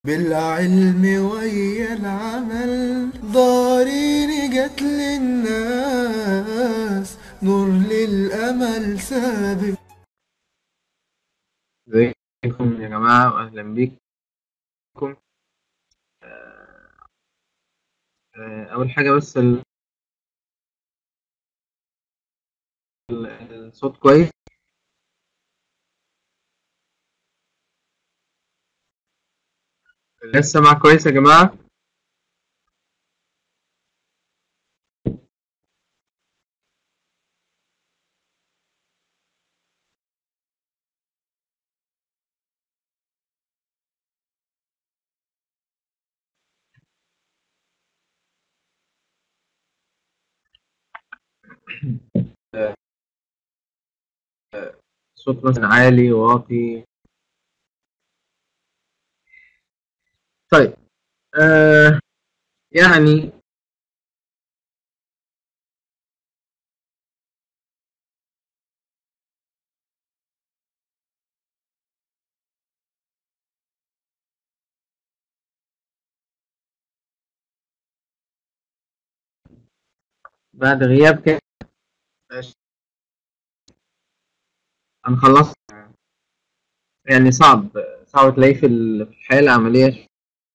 بالعلم ويا العمل ضارين جت للناس نور للأمل سابق ازيكم يا جماعة وأهلا بيكم آه، آه، أول حاجة بس ال- ال- الصوت كويس الناس سامعة كويس يا جماعة صوت مثلا عالي واطي طيب آه يعني بعد غياب كده أنا خلصت يعني صعب صعب تلاقيه في ال- في الحياة العملية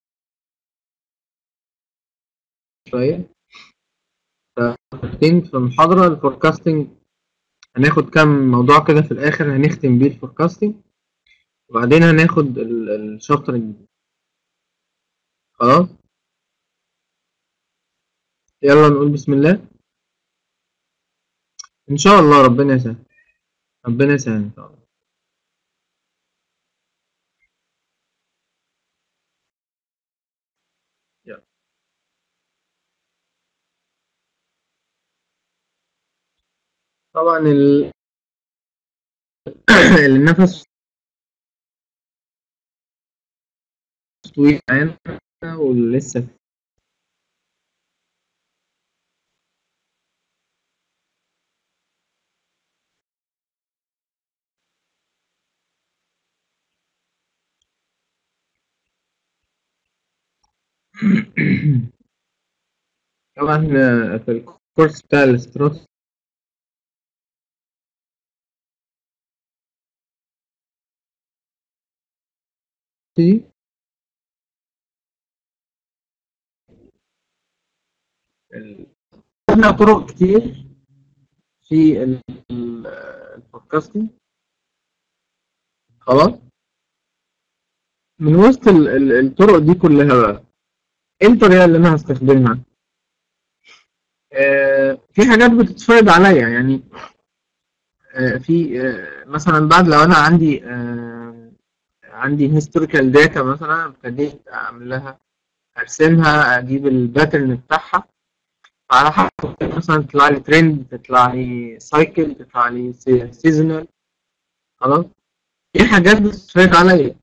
شوية فاخدين في محاضرة الفوركاستنج هناخد كام موضوع كده في الآخر هنختم بيه الفوركاستنج وبعدين هناخد ال- الشابتر الجديد خلاص يلا نقول بسم الله إن شاء الله ربنا يسهل ربنا يسهل إن شاء الله يلا طبعا ال... النفس طويل معانا ولسه طبعا في الكورس بتاع الاستراتيجي ال- عندنا طرق كتير في ال- ال- البودكاستنج خلاص من وسط ال- ال- الطرق دي كلها بقى ايه الطريقة اللي انا هستخدمها آه في حاجات بتتفرض عليا يعني آه في آه مثلا بعد لو انا عندي آه عندي هيستوريكال داتا مثلا ابتديت اعمل لها ارسمها اجيب الباترن بتاعها على حسب مثلا تطلع لي ترند تطلع لي سايكل تطلع لي سيزونال خلاص في حاجات بتتفرض عليا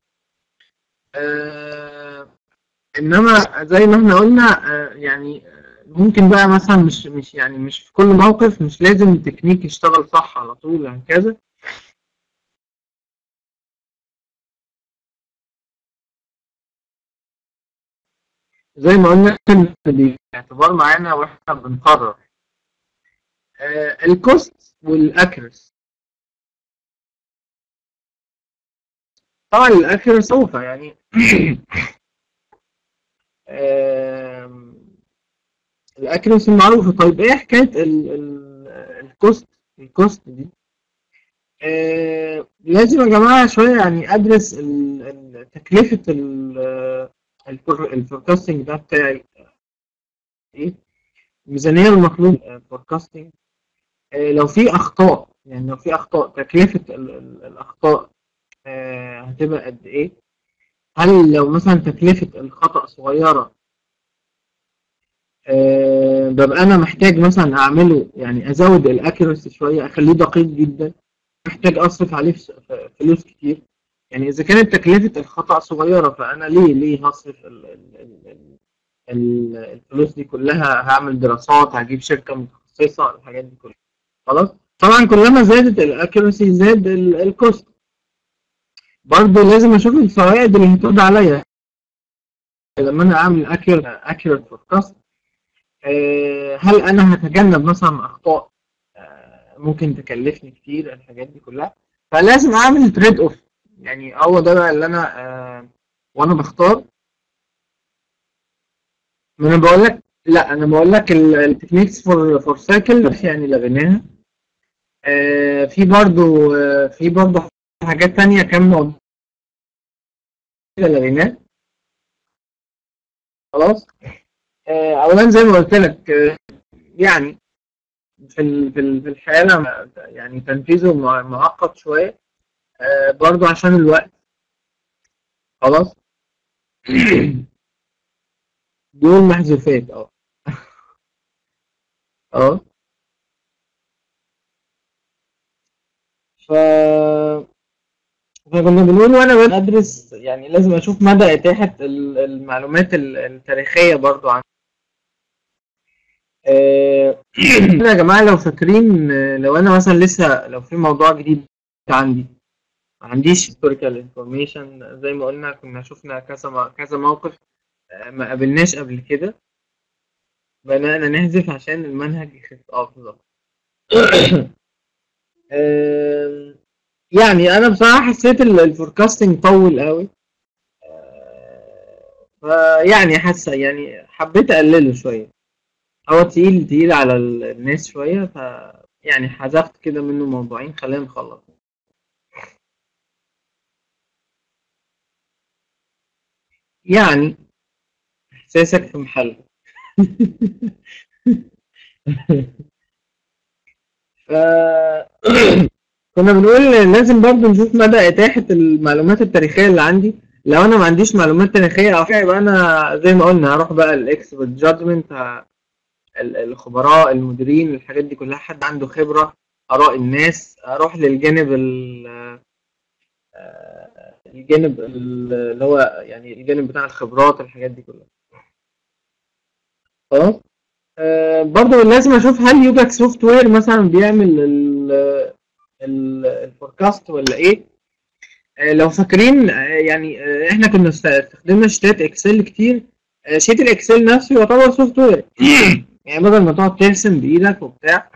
آه انما زي ما احنا قلنا آه يعني آه، ممكن بقى مثلا مش مش يعني مش في كل موقف مش لازم التكنيك يشتغل صح على طول هكذا زي ما قلنا إن باعتبار معانا واحنا بنقرر آه الكوست والاكيرس طبعا الاكيرس سوف يعني آم، الاكيرسي معروفه طيب ايه حكايه ال- ال- الكوست الكوست دي آه، لازم يا جماعه شويه يعني ادرس ال- ال- تكلفه ال- الفور- الفوركاستنج ده بتاعي ايه الميزانيه المطلوبه الفوركاستنج آه، لو في اخطاء يعني لو في اخطاء تكلفه ال- ال- الاخطاء آه، هتبقى قد ايه هل لو مثلا تكلفه الخطأ صغيره آه، ببقى انا محتاج مثلا اعمله يعني ازود الاكيرسي شويه اخليه دقيق جدا محتاج اصرف عليه فس- ف- فلوس كتير يعني اذا كانت تكلفه الخطا صغيره فانا ليه ليه هصرف ال ال ال ال ال الفلوس دي كلها هعمل دراسات هجيب شركه متخصصه الحاجات دي كلها خلاص طبعا كلما زادت الاكيرسي زاد ال- الكوست برضه لازم اشوف الفوائد اللي هتقضي عليا لما انا اعمل accurate forecast آه، هل انا هتجنب مثلا اخطاء آه، ممكن تكلفني كتير الحاجات دي كلها فلازم اعمل تريد اوف يعني هو ده بقى اللي انا آه، وانا بختار ما انا بقول لك لا انا بقول لك التكنيكس فور فور سايكل يعني لغيناها آه، في برضو آه، في برضو حاجات تانية كان موضوع لغيناه خلاص آه، اولا زي ما قلت لك آه، يعني في ال- في ال- في الحياه لما- يعني تنفيذه مع- معقد شويه آه، برضو عشان الوقت خلاص دول محذوفات اه اه ف فكنا بنقول وانا بدرس يعني لازم اشوف مدى اتاحه ال- المعلومات ال- التاريخيه برضو عن آه، يا جماعه لو فاكرين آه، لو انا مثلا لسه لو في موضوع جديد عندي ما عنديش historical information زي ما قلنا كنا شفنا كذا م- كذا موقف آه، ما قابلناش قبل كده بدأنا نحذف عشان المنهج يخف اه بالظبط آم، يعني انا بصراحه حسيت الفوركاستنج طول قوي آه، فيعني حاسه يعني حبيت اقلله شويه هو تقيل تقيل على ال- الناس شويه ف يعني حذفت كده منه موضوعين خلينا نخلص يعني احساسك في محله ف كنا بنقول لازم برضو نشوف مدى إتاحة المعلومات التاريخية اللي عندي لو أنا ما عنديش معلومات تاريخية أو حاجة يبقى أنا زي ما قلنا هروح بقى الإكسبرت جادجمنت الخبراء المديرين الحاجات دي كلها حد عنده خبرة آراء الناس أروح للجانب ال آه، الجانب ال- اللي هو يعني الجانب بتاع الخبرات الحاجات دي كلها خلاص آه، برضه لازم اشوف هل يوجد سوفت وير مثلا بيعمل الفوركاست ولا ايه آه، لو فاكرين آه، يعني آه، احنا كنا است- استخدمنا شيتات اكسل كتير آه، شيت الاكسل نفسه يعتبر سوفت وير يعني بدل ما تقعد ترسم بايدك وبتاع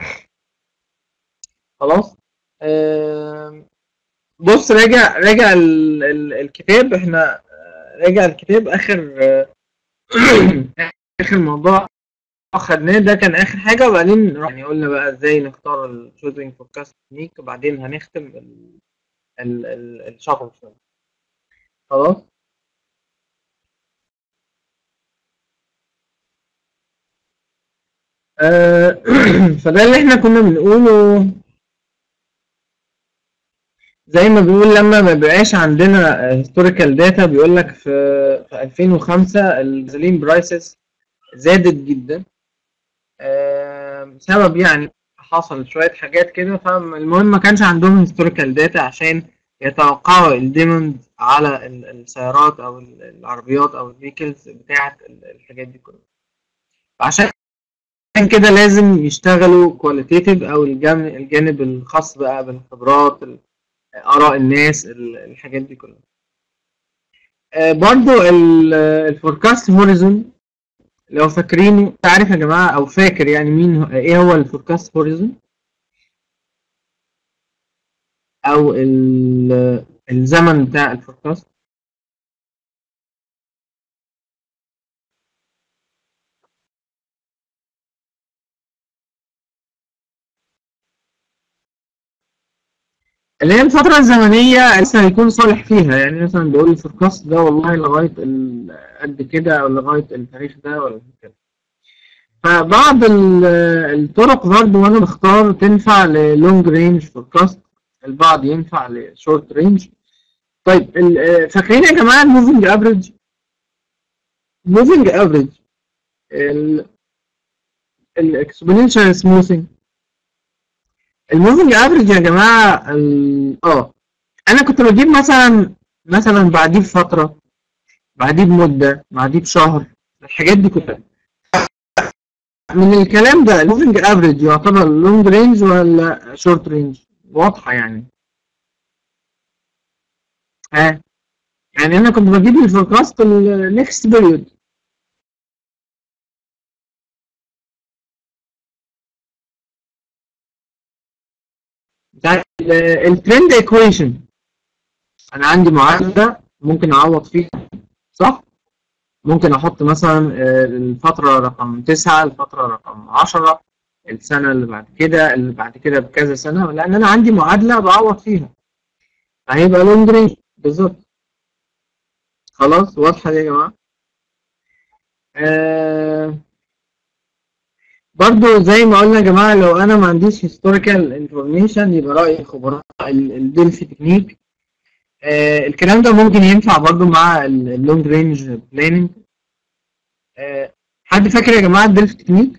خلاص آم، بص راجع راجع ال- ال- الكتاب احنا آه، راجع الكتاب اخر آه، اخر موضوع خدناه ده كان اخر حاجه وبعدين يعني قلنا بقى ازاي نختار الشوتنج فوركاست تكنيك وبعدين هنختم ال ال ال الشابتر شويه خلاص آه، فده اللي احنا كنا بنقوله زي ما بيقول لما ما بيبقاش عندنا هيستوريكال داتا بيقول لك في في 2005 الجازولين برايسز زادت جدا آه، بسبب يعني حصل شوية حاجات كده فالمهم ما كانش عندهم هيستوريكال داتا عشان يتوقعوا الديموند على ال- السيارات او ال- العربيات او الفيكلز بتاعة ال- الحاجات دي كلها عشان كده لازم يشتغلوا كواليتيتيف او الجانب الجانب الخاص بقى بالخبرات ال- اراء الناس ال- الحاجات دي كلها آه، برضو الفوركاست هوريزون لو فاكرينه تعرف يا جماعه او فاكر يعني مين هو- ايه هو الفوركاست هوريزون او ال- الزمن بتاع الفوركاست اللي هي الفترة الزمنية لسه هيكون صالح فيها يعني مثلا بقول الفوركاست ده والله لغاية ال- قد كده أو لغاية التاريخ ده ولا كده فبعض ال- الطرق برضه وأنا بختار تنفع للونج رينج فوركاست البعض ينفع لشورت رينج طيب ال- فاكرين يا جماعة الموفينج افريج موفينج افريج الاكسبوننشال سموثينج الموفينج افريج يا جماعه ال- اه انا كنت بجيب مثلا مثلا بعديه بفتره بعديه بمده بعديه بشهر الحاجات دي كلها من الكلام ده الموفينج افريج يعتبر لونج رينج ولا شورت رينج واضحه يعني ها يعني انا كنت بجيب الفوركاست النكست بيريود الترند ايكويشن انا عندي معادله ممكن اعوض فيها صح ممكن احط مثلا آه، الفتره رقم 9 الفتره رقم 10 السنه اللي بعد كده اللي بعد كده بكذا سنه لان انا عندي معادله بعوض فيها هيبقى لونج رينج بالظبط خلاص واضحه دي يا جماعه آه برضو زي ما قلنا يا جماعه لو انا ما عنديش هيستوريكال انفورميشن يبقى راي خبراء الدلفي تكنيك آه الكلام ده ممكن ينفع برضو مع اللونج رينج بلاننج آه حد فاكر يا جماعه الدلفي تكنيك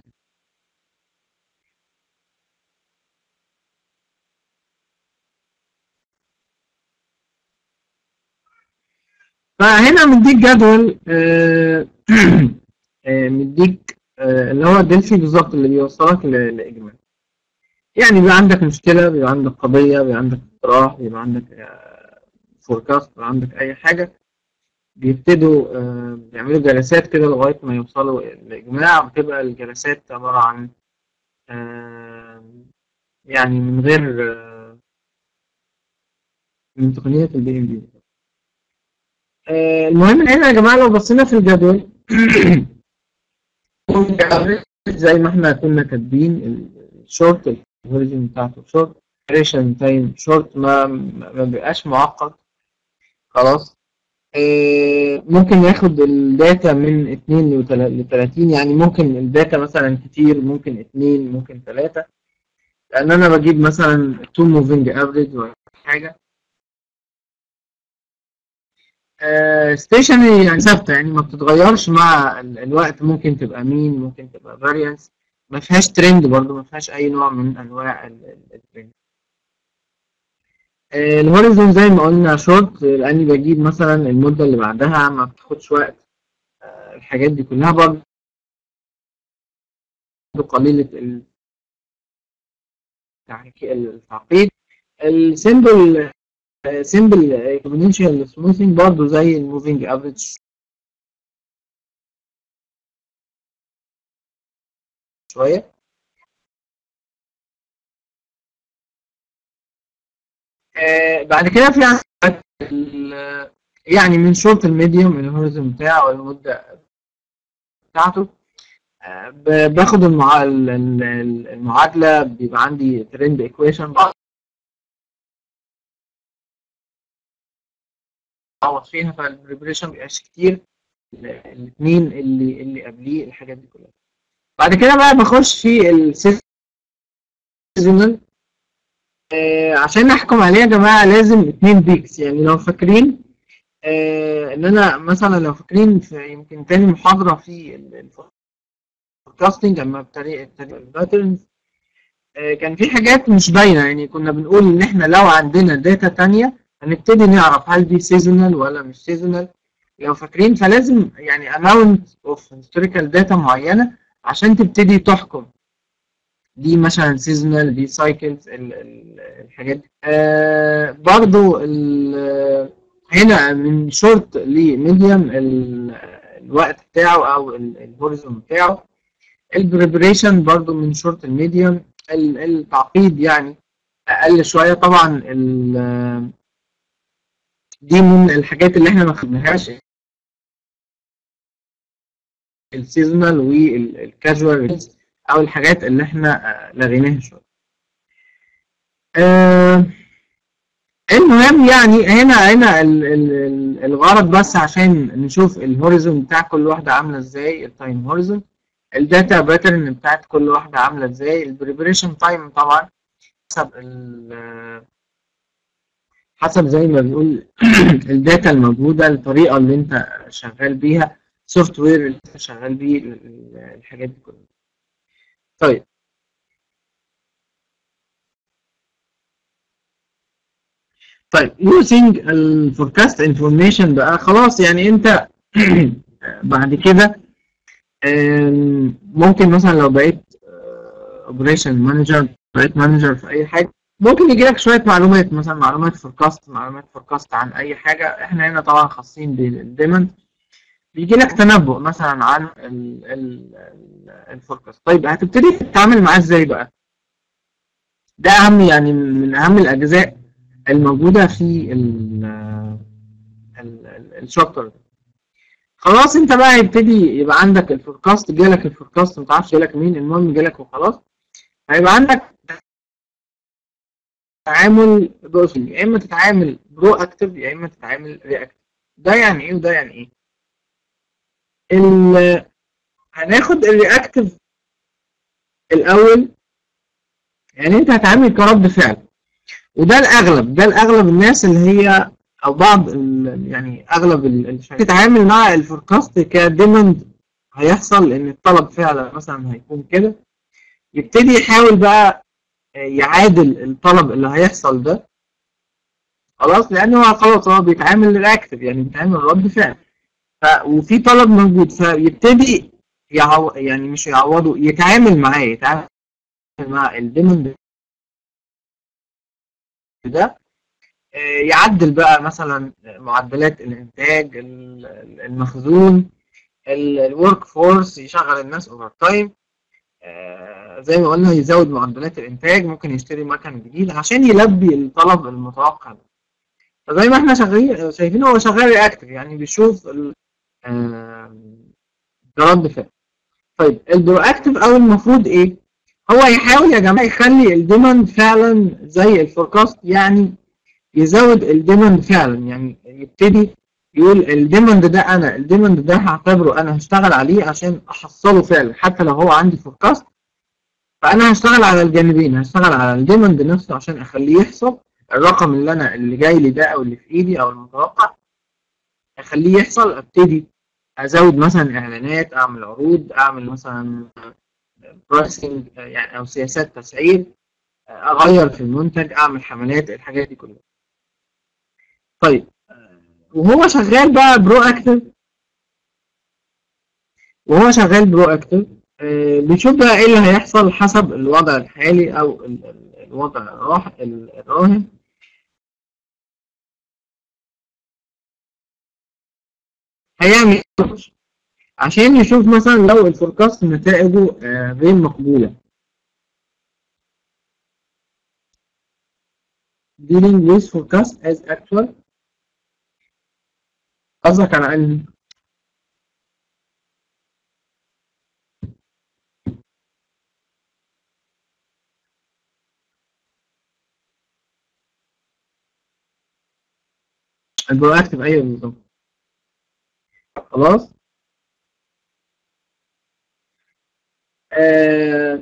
فهنا مديك جدول آه، آه، مديك آه، اللي هو الدلفي بالظبط اللي بيوصلك ل- لإجمال يعني بيبقى عندك مشكلة بيبقى عندك قضية بيبقى عندك اقتراح بيبقى عندك فوركاست بيبقى عندك أي حاجة بيبتدوا آه، بيعملوا جلسات كده لغاية ما يوصلوا لإجماع بتبقى الجلسات عبارة عن آه، يعني من غير آه، من تقنية البي ام بي آه، المهم هنا يا جماعة لو بصينا في الجدول زي ما احنا كنا كاتبين الشورت الفيرجن بتاعته شورت ريشن تايم شورت ما ما بيبقاش معقد خلاص آه، ممكن ياخد الداتا من 2 ل 30 يعني ممكن الداتا مثلا كتير ممكن 2 ممكن 3 لان انا بجيب مثلا 2 موفينج افريج ولا حاجه ستيشنري يعني ثابته يعني ما بتتغيرش مع ال- الوقت ممكن تبقى مين ممكن تبقى فاريانس ما فيهاش ترند برضو ما فيهاش اي نوع من انواع ال- ال- الترند آه، الهوريزون زي ما قلنا شورت لاني بجيب مثلا المده اللي بعدها ما بتاخدش وقت آه، الحاجات دي كلها برضو قليله ال- التعقيد التعقيد السيمبل سيمبل اكسبوننشال سموثينج برضو زي الموفينج افريج شويه آه، بعد كده في عندك ال- يعني من شورت الميديوم الهوريزون بتاعه المده بتاعته آه، ب- باخد المع... ال- ال- المعادله بيبقى عندي ترند ايكويشن بعوض فيها فالبريبريشن مبيبقاش كتير الاثنين اللي اللي قبليه الحاجات دي كلها بعد كده بقى بخش في السيزونال آه عشان احكم عليه يا جماعه لازم اتنين بيكس يعني لو فاكرين آه ان انا مثلا لو فاكرين في يمكن تاني محاضره في الفوركاستنج اما ابتدي ابتدي الباترنز آه كان في حاجات مش باينه يعني كنا بنقول ان احنا لو عندنا داتا تانية هنبتدي نعرف هل دي سيزونال ولا مش سيزونال لو فاكرين فلازم يعني amount of historical data معينه عشان تبتدي تحكم دي مثلا سيزونال دي سايكلز الحاجات دي آه برضو ال- هنا من شورت لميديوم الوقت بتاعه او الهوريزون بتاعه البريبريشن برضو من شورت الميديوم التعقيد يعني اقل شويه طبعا ال- دي من الحاجات اللي احنا ما خدناهاش السيزونال والكاجوال او الحاجات اللي احنا آه، لغيناها شويه آه، المهم يعني هنا هنا ال- ال- ال- الغرض بس عشان نشوف الهوريزون بتاع كل واحده عامله ازاي التايم هوريزون الداتا باترن بتاعت كل واحده عامله ازاي البريبريشن تايم طبعا حسب ال- حسب زي ما بنقول الداتا الموجوده الطريقه اللي انت شغال بيها سوفت وير اللي انت شغال بيه ال- ال- الحاجات دي كلها طيب طيب using الفوركاست انفورميشن بقى خلاص يعني انت بعد كده آم، ممكن مثلا لو بقيت اوبريشن مانجر بقيت مانجر في اي حاجه ممكن يجي لك شويه معلومات مثلا معلومات فوركاست معلومات فوركاست عن اي حاجه احنا هنا طبعا خاصين بالديمنت بيجي لك تنبؤ مثلا عن الفوركاست طيب هتبتدي تتعامل معاه ازاي بقى ده اهم يعني من اهم الاجزاء الموجوده في الشابتر ده خلاص انت بقى يبتدي يبقى عندك الفوركاست جالك الفوركاست ما تعرفش جالك مين المهم جالك وخلاص هيبقى عندك تعامل بأسلوب يا اما تتعامل برو اكتف يا اما تتعامل رياكتيف ده يعني ايه وده يعني ايه ال هناخد الرياكتيف الاول يعني انت هتعامل كرد فعل وده الاغلب ده الاغلب الناس اللي هي او بعض ال يعني اغلب الشركات تتعامل مع الفوركاست كديماند هيحصل ان الطلب فعلا مثلا هيكون كده يبتدي يحاول بقى يعادل الطلب اللي هيحصل ده خلاص لان هو خلاص هو بيتعامل رياكتيف يعني بيتعامل رد فعل ف وفي طلب موجود فيبتدي يعو... يعني مش يعوضه يتعامل معاه يتعامل مع الديموند ده يعدل بقى مثلا معدلات الانتاج المخزون الورك فورس يشغل الناس اوفر تايم زي ما قلنا يزود معدلات الانتاج ممكن يشتري مكن جديد عشان يلبي الطلب المتوقع ده فزي ما احنا شغالين شايفين هو شغال رياكتيف يعني بيشوف رد فعل طيب البرو اكتيف او المفروض ايه هو يحاول يا جماعه يخلي الديماند فعلا زي الفوركاست يعني يزود الديماند فعلا يعني يبتدي يقول الديماند ده انا الديماند ده هعتبره انا هشتغل عليه عشان احصله فعلا حتى لو هو عندي فوركاست فانا هشتغل على الجانبين هشتغل على الديماند نفسه عشان اخليه يحصل الرقم اللي انا اللي جاي لي ده او اللي في ايدي او المتوقع اخليه يحصل ابتدي ازود مثلا اعلانات اعمل عروض اعمل مثلا برايسنج يعني او سياسات تسعير اغير في المنتج اعمل حملات الحاجات دي كلها طيب وهو شغال بقى برو اكتف وهو شغال برو اكتف بيشوف بقى ايه اللي هيحصل حسب الوضع الحالي او الوضع الراهن هيعمل عشان يشوف مثلا لو الفوركاست نتائجه غير مقبولة dealing with forecast as actual قصدك على انهي البرو اكتف ايوه بالظبط خلاص آه...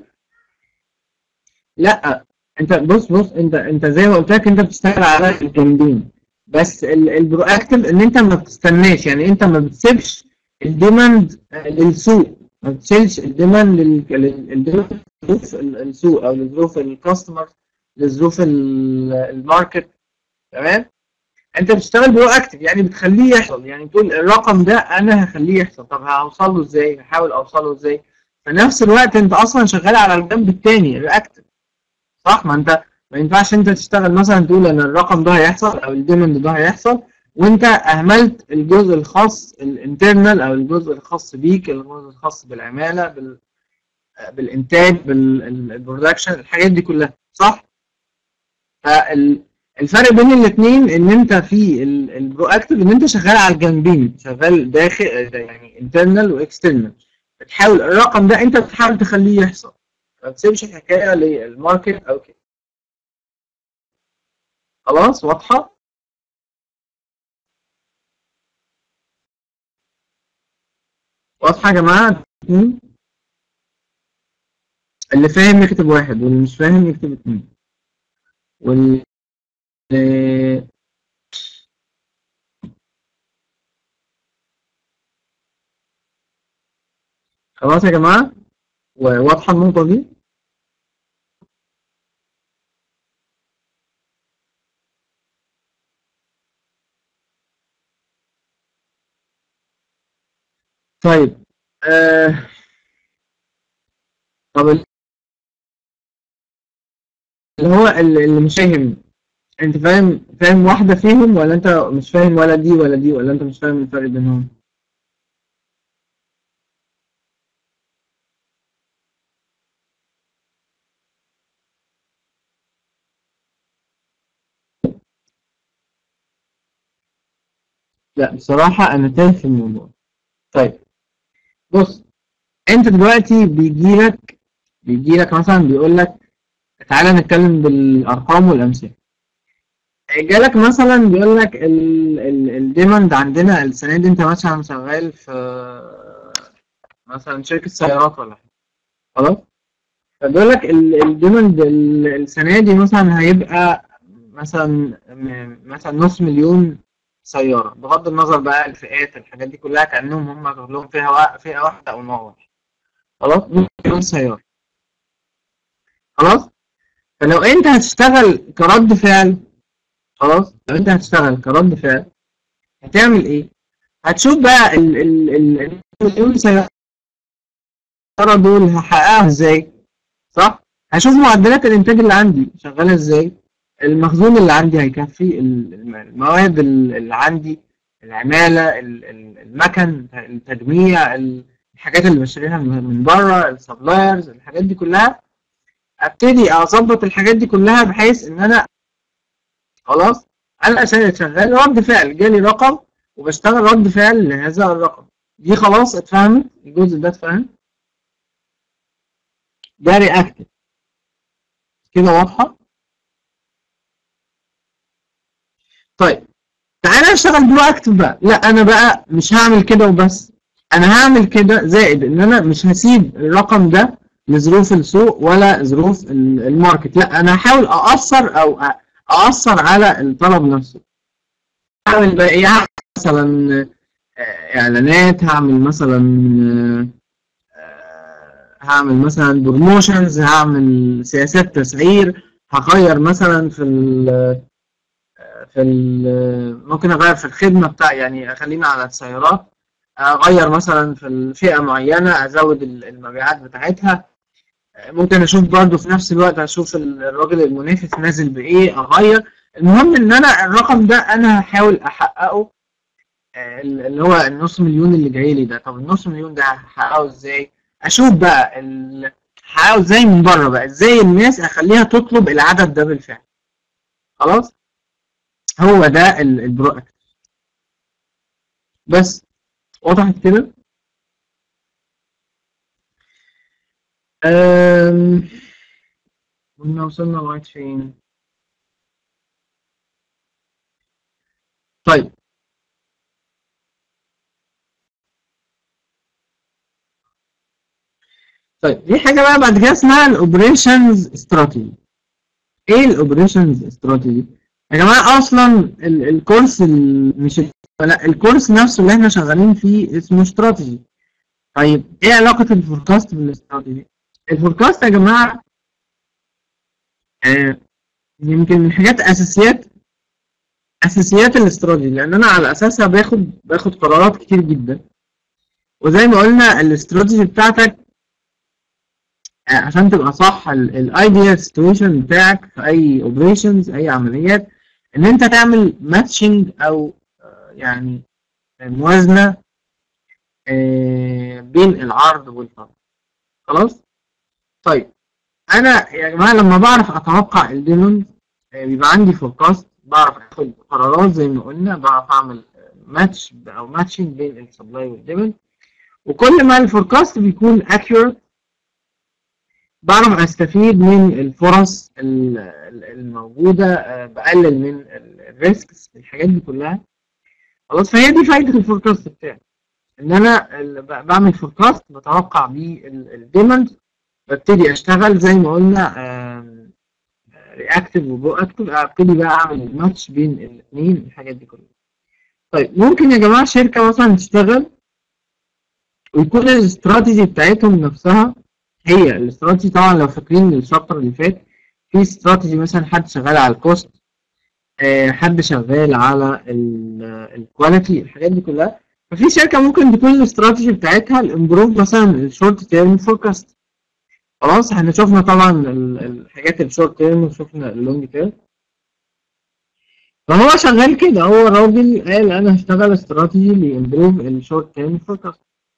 لا انت بص بص انت انت زي ما قلت لك انت بتشتغل على الجنبين بس البرو اكتف ان انت ما بتستناش يعني انت ما بتسيبش الديماند للسوق ما بتشيلش الديماند للظروف السوق او لظروف الكاستمر لظروف الماركت تمام انت بتشتغل برو اكتف يعني بتخليه يحصل يعني تقول الرقم ده انا هخليه يحصل طب هوصل له ازاي هحاول اوصل له ازاي في نفس الوقت انت اصلا شغال على الجنب الثاني رياكتف صح ما انت ما ينفعش انت تشتغل مثلا تقول ان الرقم ده هيحصل او الديمند ده هيحصل وانت اهملت الجزء الخاص الانترنال او الجزء الخاص بيك الجزء الخاص بالعماله بال بالانتاج بالبرودكشن الحاجات دي كلها صح فالفرق بين الاثنين ان انت في البرو اكتف ان انت شغال على الجنبين شغال داخل يعني انترنال واكسترنال بتحاول الرقم ده انت بتحاول تخليه يحصل ما تسيبش الحكايه للماركت او كده خلاص واضحه واضحه يا جماعه اللي فاهم يكتب واحد واللي مش فاهم يكتب اتنين واللي خلاص يا جماعة واضحة النقطة دي طيب آه. طب اللي هو اللي مش فاهم انت فاهم فاهم واحدة فيهم ولا انت مش فاهم ولا دي ولا دي ولا انت مش فاهم الفرق بينهم لا بصراحة أنا تايه في الموضوع طيب بص أنت دلوقتي بيجيلك بيجيلك مثلا بيقول لك تعالى نتكلم بالأرقام والأمثلة جالك مثلا بيقول لك الديماند عندنا السنة دي أنت مثلا شغال في مثلا شركة سيارات ولا حاجة خلاص فبيقول لك الديماند السنة دي مثلا هيبقى مثلا م- مثلا نص مليون سيارة بغض النظر بقى الفئات الحاجات دي كلها كأنهم هم كلهم فيها وا- فئة واحدة أو نوع واحد خلاص نص مليون سيارة خلاص فلو أنت هتشتغل كرد فعل خلاص لو أنت هتشتغل كرد فعل هتعمل إيه؟ هتشوف بقى ال ال ال المليون سيارة دول هحققها إزاي؟ صح؟ هشوف معدلات الإنتاج اللي عندي شغالة إزاي؟ المخزون اللي عندي هيكفي ال- المواد اللي عندي العمالة ال- ال- المكن التجميع ال- الحاجات اللي بشتريها من من بره السبلايرز الحاجات دي كلها ابتدي اظبط الحاجات دي كلها بحيث ان انا خلاص انا عشان شغال رد فعل جالي رقم وبشتغل رد فعل لهذا الرقم دي خلاص اتفهمت الجزء ده اتفهم ده رياكتيف كده واضحه طيب تعالى اشتغل برو اكتف بقى لا انا بقى مش هعمل كده وبس انا هعمل كده زائد ان انا مش هسيب الرقم ده لظروف السوق ولا ظروف ال- الماركت لا انا هحاول اثر او أ- اثر على الطلب نفسه هعمل بقى ايه هعمل مثلا آه، اعلانات هعمل مثلا آه، آه، هعمل مثلا بروموشنز هعمل سياسات تسعير هغير مثلا في ال في ال- ممكن اغير في الخدمه بتاع يعني اخلينا على السيارات اغير مثلا في الفئه معينه ازود ال- المبيعات بتاعتها ممكن اشوف برضو في نفس الوقت اشوف ال- الراجل المنافس نازل بايه اغير المهم ان انا الرقم ده انا هحاول احققه آه، اللي هو النص مليون اللي جاي لي ده طب النص مليون ده هحققه ازاي اشوف بقى ال- هحققه ازاي من بره بقى ازاي الناس اخليها تطلب العدد ده بالفعل خلاص هو ده ال- البرو اكتف بس وضحت كده أم... كنا وصلنا لغاية فين طيب طيب في حاجة بقى بعد كده اسمها الاوبريشنز استراتيجي ايه الاوبريشنز استراتيجي يا جماعة اصلا ال- الكورس ال- مش ال- لا الكورس نفسه اللي احنا شغالين فيه اسمه استراتيجي طيب ايه علاقة الفوركاست بالاستراتيجي الفوركاست يا جماعة آه يمكن من حاجات اساسيات اساسيات الاستراتيجي لان انا على اساسها باخد باخد قرارات كتير جدا وزي ما قلنا الاستراتيجي بتاعتك آه، عشان تبقى صح الايديال سيتويشن بتاعك في اي اوبريشنز اي عمليات ان انت تعمل ماتشنج او آه، يعني موازنه آه، بين العرض والطلب خلاص طيب انا يا جماعه لما بعرف اتوقع الديموند آه، بيبقى عندي فوركاست بعرف اخد قرارات زي ما قلنا بعرف اعمل ماتش او ماتشنج بين السبلاي والديموند وكل ما الفوركاست بيكون accurate بعرف استفيد من الفرص ال- ال- الموجوده آه، بقلل من الريسكس الحاجات دي كلها خلاص فهي دي فايده الفوركاست بتاعي ان انا ال- ب- بعمل فوركاست بتوقع بيه الديموند ببتدي اشتغل زي ما قلنا رياكتيف وبرو اكتيف ابتدي بقى اعمل ماتش بين الاثنين الحاجات دي كلها طيب ممكن يا جماعه شركه مثلا تشتغل ويكون الاستراتيجي بتاعتهم نفسها هي الاستراتيجي طبعا لو فاكرين الشابتر اللي فات في استراتيجي مثلا حد شغال على الكوست آه، حد شغال على الكواليتي الحاجات دي كلها ففي شركه ممكن تكون الاستراتيجي بتاعتها الامبروف مثلا الشورت تيرم فوركاست خلاص احنا شفنا طبعا ال- الحاجات الشورت تيرم وشفنا اللونج تيرم فهو شغال كده هو الراجل قال انا هشتغل استراتيجي لامبروف الشورت تيرم فوركاست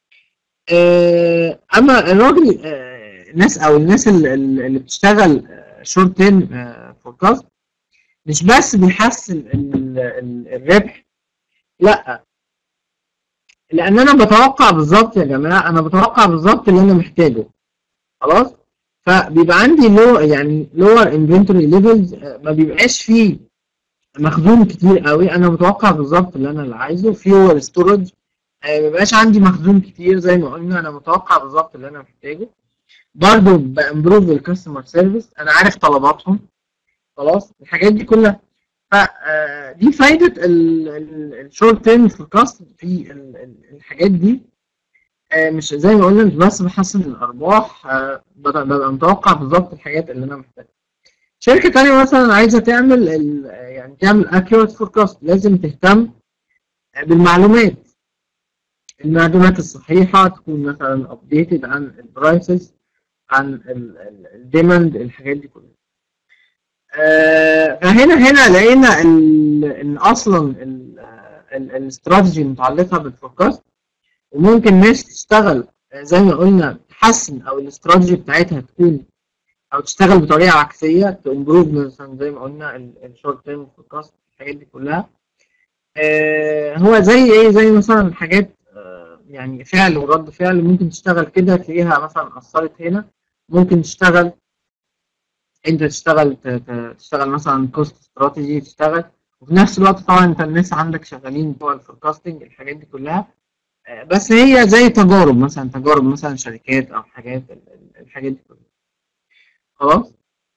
اما الراجل آه، الناس او الناس اللي, اللي بتشتغل شورت تيرم فوركاست مش بس بيحسن ال- ال- الربح لا لان انا بتوقع بالظبط يا جماعه انا بتوقع بالظبط اللي انا محتاجه خلاص فبيبقى عندي لو يعني لور انفنتوري ليفلز ما بيبقاش فيه مخزون كتير قوي انا متوقع بالظبط اللي انا اللي عايزه فيور ستورج ما بيبقاش عندي مخزون كتير زي ما قلنا انا متوقع بالظبط اللي انا محتاجه برضه بامبروف الكاستمر سيرفيس انا عارف طلباتهم خلاص الحاجات دي كلها فدي فايده الشورت تيرم فوركاست في ال- ال- الحاجات دي آه، مش زي ما قلنا مش بس بحسن الارباح آه، ببقى ببقى متوقع بالظبط الحاجات اللي انا محتاجها شركه تانية مثلا عايزه تعمل ال- يعني تعمل accurate forecast لازم تهتم بالمعلومات المعلومات الصحيحه تكون مثلا updated عن البرايسز عن الديماند الحاجات دي كلها آه، فهنا هنا لقينا ال- ان اصلا الاستراتيجي متعلقه بالفوركاست وممكن ناس تشتغل آه، زي ما قلنا تحسن او الاستراتيجي بتاعتها تكون او تشتغل بطريقه عكسيه تمبروف مثلا زي ما قلنا الشورت تيرم فوركاست الحاجات دي كلها آه، هو زي ايه زي مثلا حاجات آه، يعني فعل ورد فعل ممكن تشتغل كده تلاقيها مثلا اثرت هنا ممكن تشتغل انت تشتغل ت- ت- تشتغل مثلا كوست استراتيجي تشتغل وفي نفس الوقت طبعا انت الناس عندك شغالين بتوع الفوركاستنج الحاجات دي كلها آه، بس هي زي تجارب مثلا تجارب مثلا شركات او حاجات ال- ال- الحاجات دي كلها خلاص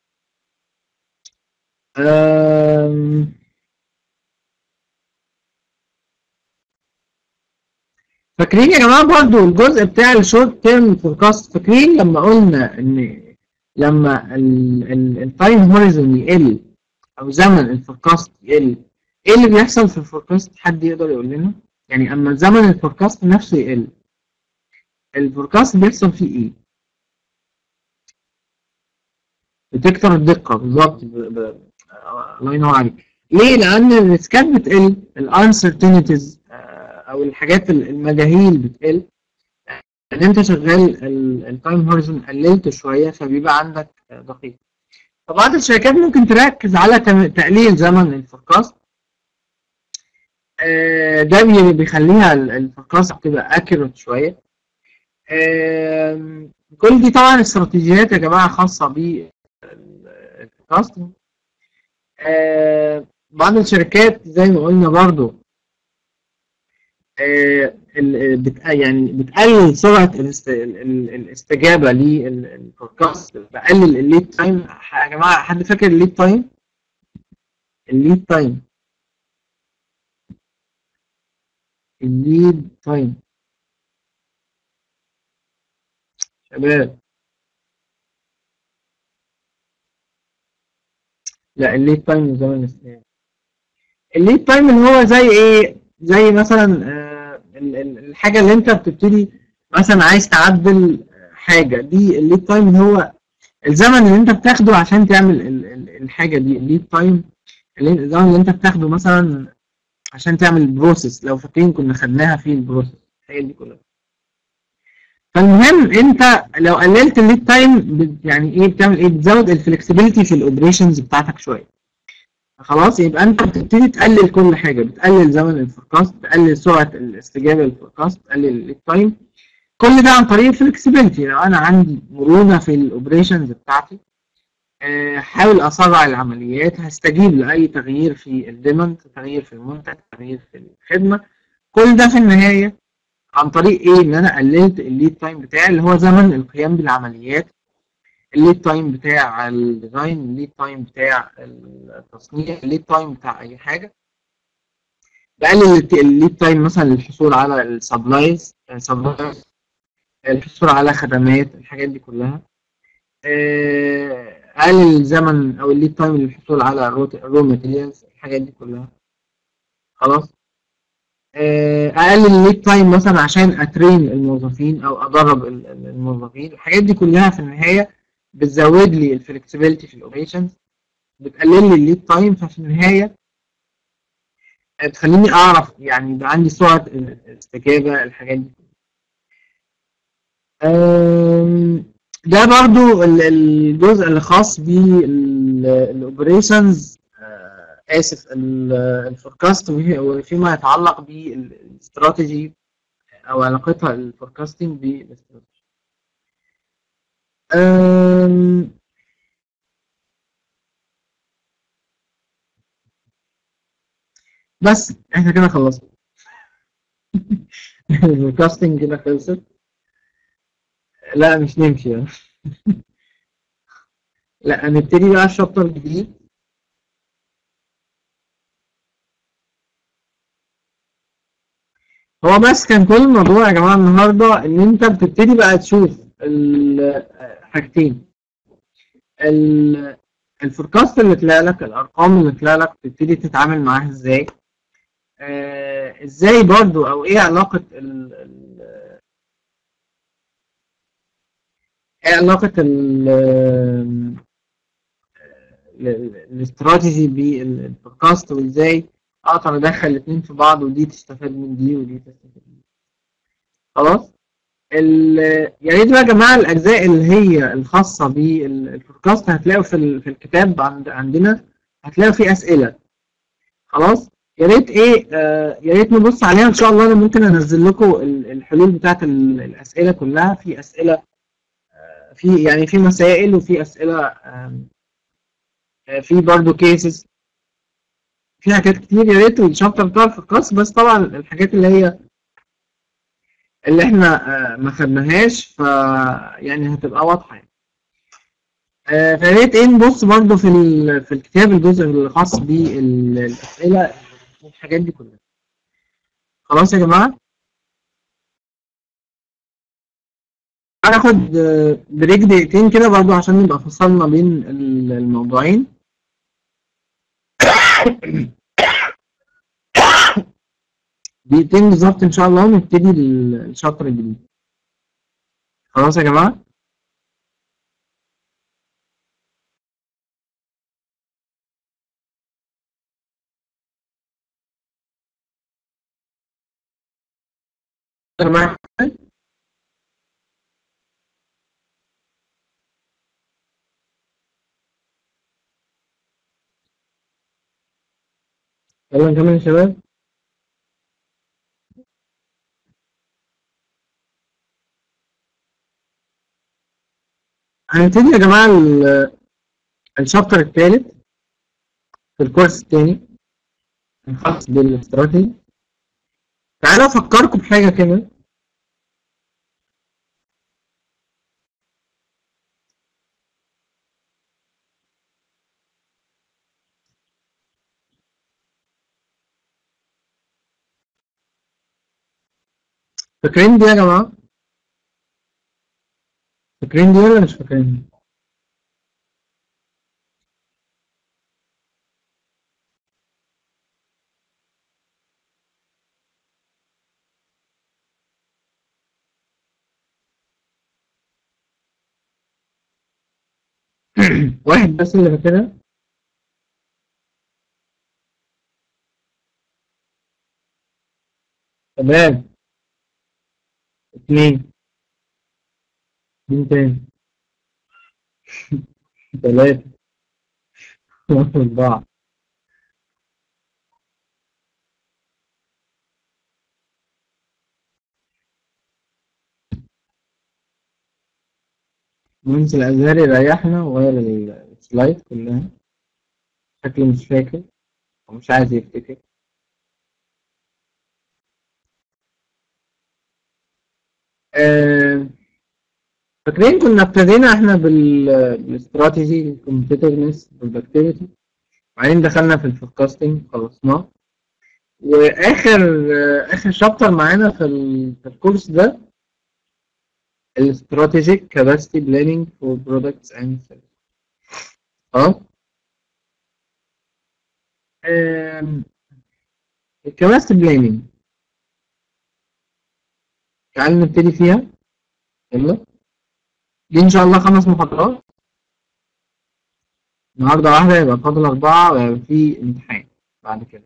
أم... فاكرين يا جماعه برضو الجزء بتاع الشورت تيرم فوركاست فاكرين لما قلنا ان لما التايم هوريزون يقل او زمن الفوركاست يقل ايه اللي بيحصل في الفوركاست حد يقدر يقول لنا يعني اما زمن الفوركاست نفسه يقل الفوركاست بيحصل فيه ايه بتكتر الدقه بالظبط ب... ب... آه، الله ينور عليك ليه لان الريسكات بتقل الانسرتينتيز او الحاجات ال- المجاهيل بتقل ان انت شغال التايم هوريزون قللته شويه فبيبقى عندك آه، دقيق فبعض الشركات ممكن تركز على تم- تقليل زمن الفوركاست آه، ده بي- بيخليها ال- الفوركاست تبقى اكيوريت شويه آم، كل دي طبعا استراتيجيات يا جماعه خاصه بالفوركاست بعض الشركات زي ما قلنا برضو آه، ال- بت- يعني بتقلل سرعه الاست- ال- ال- الاستجابه للفوركاست بقلل الليد تايم يا جماعه حد فاكر الليد تايم الليد تايم الليد تايم شباب لا الليد تايم زمن الاستجابه الليد تايم اللي هو زي ايه زي مثلا آه، ال- ال- الحاجه اللي انت بتبتدي مثلا عايز تعدل حاجه دي الليد تايم اللي هو الزمن اللي انت بتاخده عشان تعمل ال- ال- الحاجه دي الليد تايم اللي الزمن اللي انت بتاخده مثلا عشان تعمل البروسيس لو فاكرين كنا خدناها في البروسيس الحاجات دي كلها فالمهم انت لو قللت الليد تايم بت- يعني ايه بتعمل ايه بتزود الفلكسبيليتي في الاوبريشنز بتاعتك شويه خلاص يبقى انت بتبتدي تقلل كل حاجه بتقلل زمن الفوركاست تقلل سرعه الاستجابه للفوركاست تقلل الليد تايم كل ده عن طريق الفلكسبيليتي لو انا عندي مرونه في الاوبريشنز بتاعتي آه، حاول اسرع العمليات هستجيب لاي تغيير في الديماند تغيير في المنتج تغيير في الخدمه كل ده في النهايه عن طريق ايه ان انا قللت الليد تايم بتاعي اللي هو زمن القيام بالعمليات الليد تايم بتاع الديزاين الليد تايم بتاع التصنيع الليد تايم بتاع اي حاجه بقلل الليد تايم مثلا للحصول على السبلايز سبلايز الحصول على خدمات الحاجات دي كلها آه، اقلل الزمن او الليد تايم للحصول على الرو ماتيريالز الحاجات دي كلها خلاص آه، اقلل الليد تايم مثلا عشان اترين الموظفين او ادرب ال- ال- الموظفين الحاجات دي كلها في النهايه بتزود لي الفلكسبيليتي في الاوبريشنز بتقلل لي الليد تايم ففي النهايه آه، بتخليني اعرف يعني يبقى عندي سرعه الاستجابه الحاجات دي آم، ده برضو ال- الجزء اللي خاص بالاوبريشنز اسف الفوركاست وفيما يتعلق بالاستراتيجي او علاقتها الفوركاستنج بالاستراتيجي أم، بس احنا كده خلصنا الفوركاستنج كده خلصت لا مش نمشي لا هنبتدي بقى الشابتر الجديد هو بس كان كل الموضوع يا جماعة النهاردة إن أنت بتبتدي بقى تشوف ال- حاجتين ال- الفوركاست اللي طلع لك الأرقام اللي طلع لك تبتدي تتعامل معاها إزاي آه، إزاي برضو أو إيه علاقة ال ال- إيه علاقة ال ال- الاستراتيجي بالفوركاست وإزاي أقدر أدخل الاتنين في بعض ودي تستفاد من دي ودي تستفاد من دي خلاص ال- يا ريت بقى يا جماعه الاجزاء اللي هي الخاصه بالفوركاست هتلاقوا في ال- في الكتاب عند عندنا هتلاقوا فيه اسئله خلاص يا ريت ايه آه يا ريت نبص عليها ان شاء الله انا ممكن انزل لكم ال- الحلول بتاعت ال- الاسئله كلها في اسئله آه في يعني في مسائل وفي اسئله آم، آه في برضه كيسز في حاجات كتير يا ريت الشابتر بتاع الفوركاست بس طبعا الحاجات اللي هي اللي احنا آه، ما خدناهاش ف يعني هتبقى واضحه يعني. آه، فيا ريت ايه نبص برضو في ال- في الكتاب الجزء الخاص بالاسئله والحاجات دي كلها خلاص يا جماعه هناخد آه، بريك دقيقتين كده برضو عشان نبقى فصلنا بين ال- الموضوعين دقيقتين بالظبط ان شاء الله ونبتدي ال- الشابتر الجديد خلاص يا جماعه يا جماعه يلا نكمل يا شباب هنبتدي يا جماعه ال- الشابتر الثالث في الكورس الثاني الخاص بالاستراتيجي تعالوا افكركم بحاجه كده فاكرين دي يا جماعه فاكرين دي ولا مش فاكرين واحد بس اللي فاكرها تمام اثنين مين تاني ثلاثة أربعة مهندس الأزهري ريحنا وغير ال- السلايد كلها شكله مش فاكر ومش عايز يفتكر آه، فاكرين كنا ابتدينا احنا بال- بالاستراتيجي الكومبيتيتفنس productivity وبعدين دخلنا في الفوركاستنج خلصناه واخر آه، اخر شابتر معانا في ال- في الكورس ده الاستراتيجيك كاباسيتي بلاننج فور برودكتس اند سيرفيس اه الكاباسيتي بلاننج تعال نبتدي فيها يلا دي ان شاء الله خمس محاضرات النهارده واحدة يبقى فاضل أربعة ويبقى في امتحان بعد كده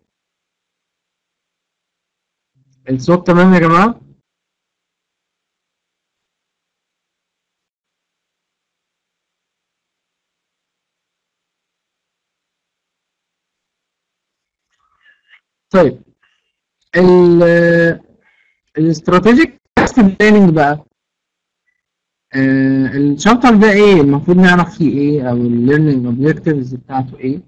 الصوت تمام يا جماعة؟ طيب ال الاستراتيجيك بلاننج بقى آه الشابتر ده ايه المفروض نعرف فيه ايه او الليرنينج اوبجكتيفز بتاعته ايه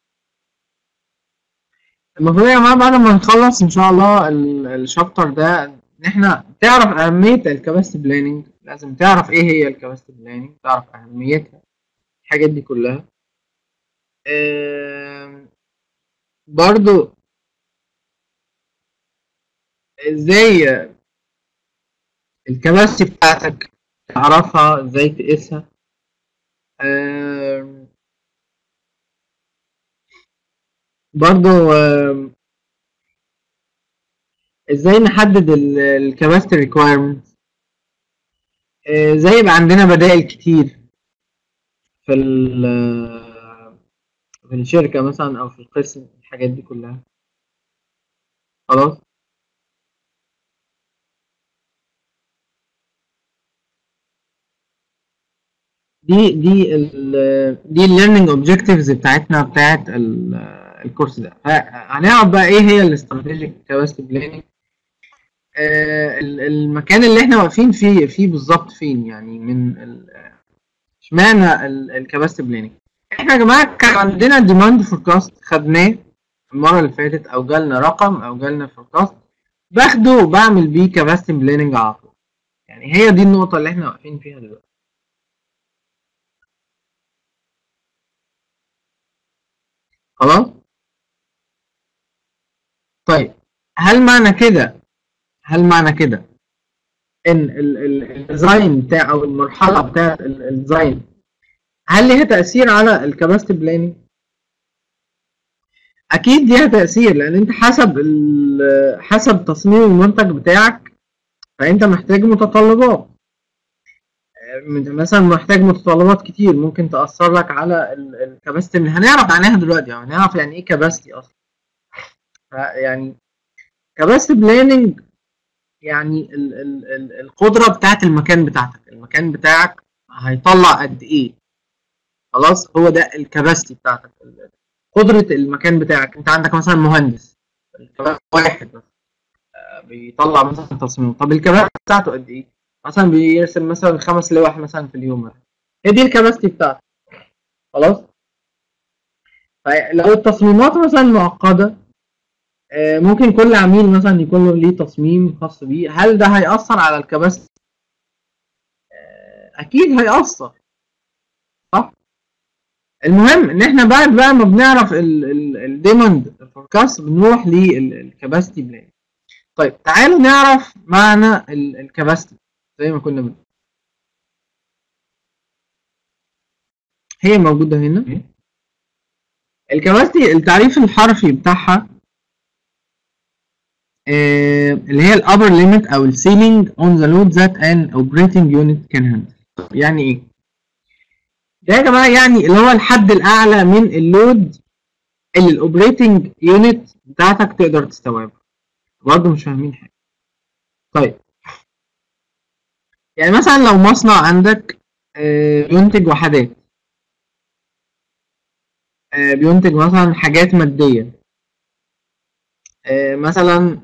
المفروض يا جماعه بعد ما نخلص ان شاء الله ال- الشابتر ده ان احنا تعرف اهميه الكباستي بلاننج لازم تعرف ايه هي الكباستي بلاننج تعرف اهميتها الحاجات دي كلها آم، برضو ازاي الكباستي بتاعتك تعرفها ازاي تقيسها آم، برضو آم، ازاي نحدد الكباستي ريكويرمنت ازاي يبقى عندنا بدائل كتير في ال في الشركة مثلا او في القسم الحاجات دي كلها خلاص دي دي ال دي الليرنينج اوبجكتيفز بتاعتنا بتاعت ال- الكورس ده هنعرف بقى ايه هي الاستراتيجيك كاباسيتي بلاننج المكان اللي احنا واقفين فيه فيه بالظبط فين يعني من ال- اشمعنى الكاباسيتي بلاننج احنا يا جماعه كان عندنا ديماند فوركاست خدناه المره اللي فاتت او جالنا رقم او جالنا فوركاست باخده وبعمل بيه كاباسيتي بلاننج على طول يعني هي دي النقطه اللي احنا واقفين فيها دلوقتي خلاص طيب هل معنى كده هل معنى كده ان ال- ال- الديزاين بتاع او المرحله بتاعه ال- الديزاين هل ليها تاثير على الكاباسيتي بلاننج اكيد ليها تاثير لان انت حسب ال- حسب تصميم المنتج بتاعك فانت محتاج متطلبات من- مثلا محتاج متطلبات كتير ممكن تاثر لك على الكاباسيتي اللي هنعرف عنها دلوقتي يعني هنعرف يعني ايه كاباسيتي اصلا ف- يعني كاباسيتي بلاننج يعني ال ال ال القدرة بتاعت المكان بتاعتك المكان بتاعك هيطلع قد ايه خلاص هو ده الكباستي بتاعتك ال- قدرة المكان بتاعك انت عندك مثلا مهندس الكباستي واحد بس آه، بيطلع مثلا تصميم طب الكباستي بتاعته قد ايه مثلا بيرسم مثلا خمس لوح مثلا في اليوم مثلا. هي دي الكباستي بتاعته خلاص فلو التصميمات مثلا معقدة آه، ممكن كل عميل مثلا يكون له ليه تصميم خاص بيه هل ده هيأثر على الكباستي اكيد هيأثر صح المهم ان احنا بعد بقى ما بنعرف الديماند فوركاست بنروح للكباستي بلان طيب تعالوا نعرف معنى الكباستي زي ما كنا بنقول هي موجودة هنا الكباستي التعريف الحرفي بتاعها آه، اللي هي الابر ليميت او السيلينج اون ذا لود ذات ان اوبريتنج يونت كان هاندل يعني ايه ده يا جماعه يعني اللي هو الحد الاعلى من اللود اللي الاوبريتنج يونت بتاعتك تقدر تستوعبه برضه مش فاهمين حاجه طيب يعني مثلا لو مصنع عندك آه، بينتج وحدات آه، بينتج مثلا حاجات ماديه آه، مثلا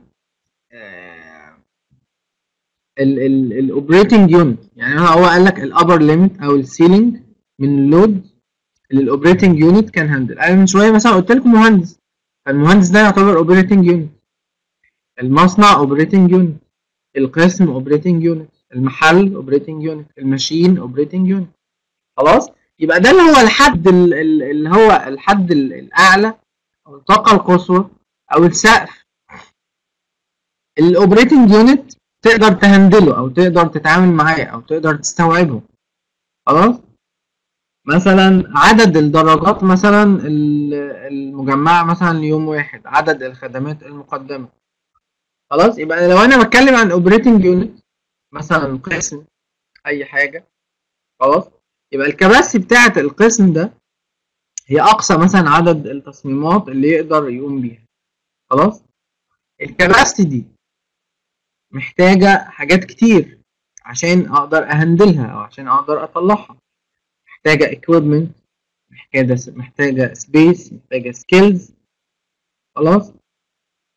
الاوبريتنج يونت يعني هو قال لك الابر ليميت او السيلينج من اللود اللي الاوبريتنج يونت كان هاندل انا من شويه مثلا قلت لكم مهندس فالمهندس ده يعتبر اوبريتنج يونت المصنع اوبريتنج يونت القسم اوبريتنج يونت المحل اوبريتنج يونت الماشين اوبريتنج يونت خلاص يبقى ده اللي هو الحد ال- ال- اللي هو الحد ال- الاعلى او الطاقه القصوى او السقف الاوبريتنج يونت تقدر تهندله او تقدر تتعامل معاه او تقدر تستوعبه خلاص مثلا عدد الدرجات مثلا ال- المجمعة مثلا ليوم واحد عدد الخدمات المقدمة خلاص يبقى لو انا بتكلم عن اوبريتنج يونت مثلا قسم اي حاجة خلاص يبقى الكباسي بتاعة القسم ده هي اقصى مثلا عدد التصميمات اللي يقدر يقوم بيها خلاص الكباسي دي محتاجة حاجات كتير عشان اقدر اهندلها او عشان اقدر اطلعها محتاجة equipment محتاجة محتاجة space محتاجة skills خلاص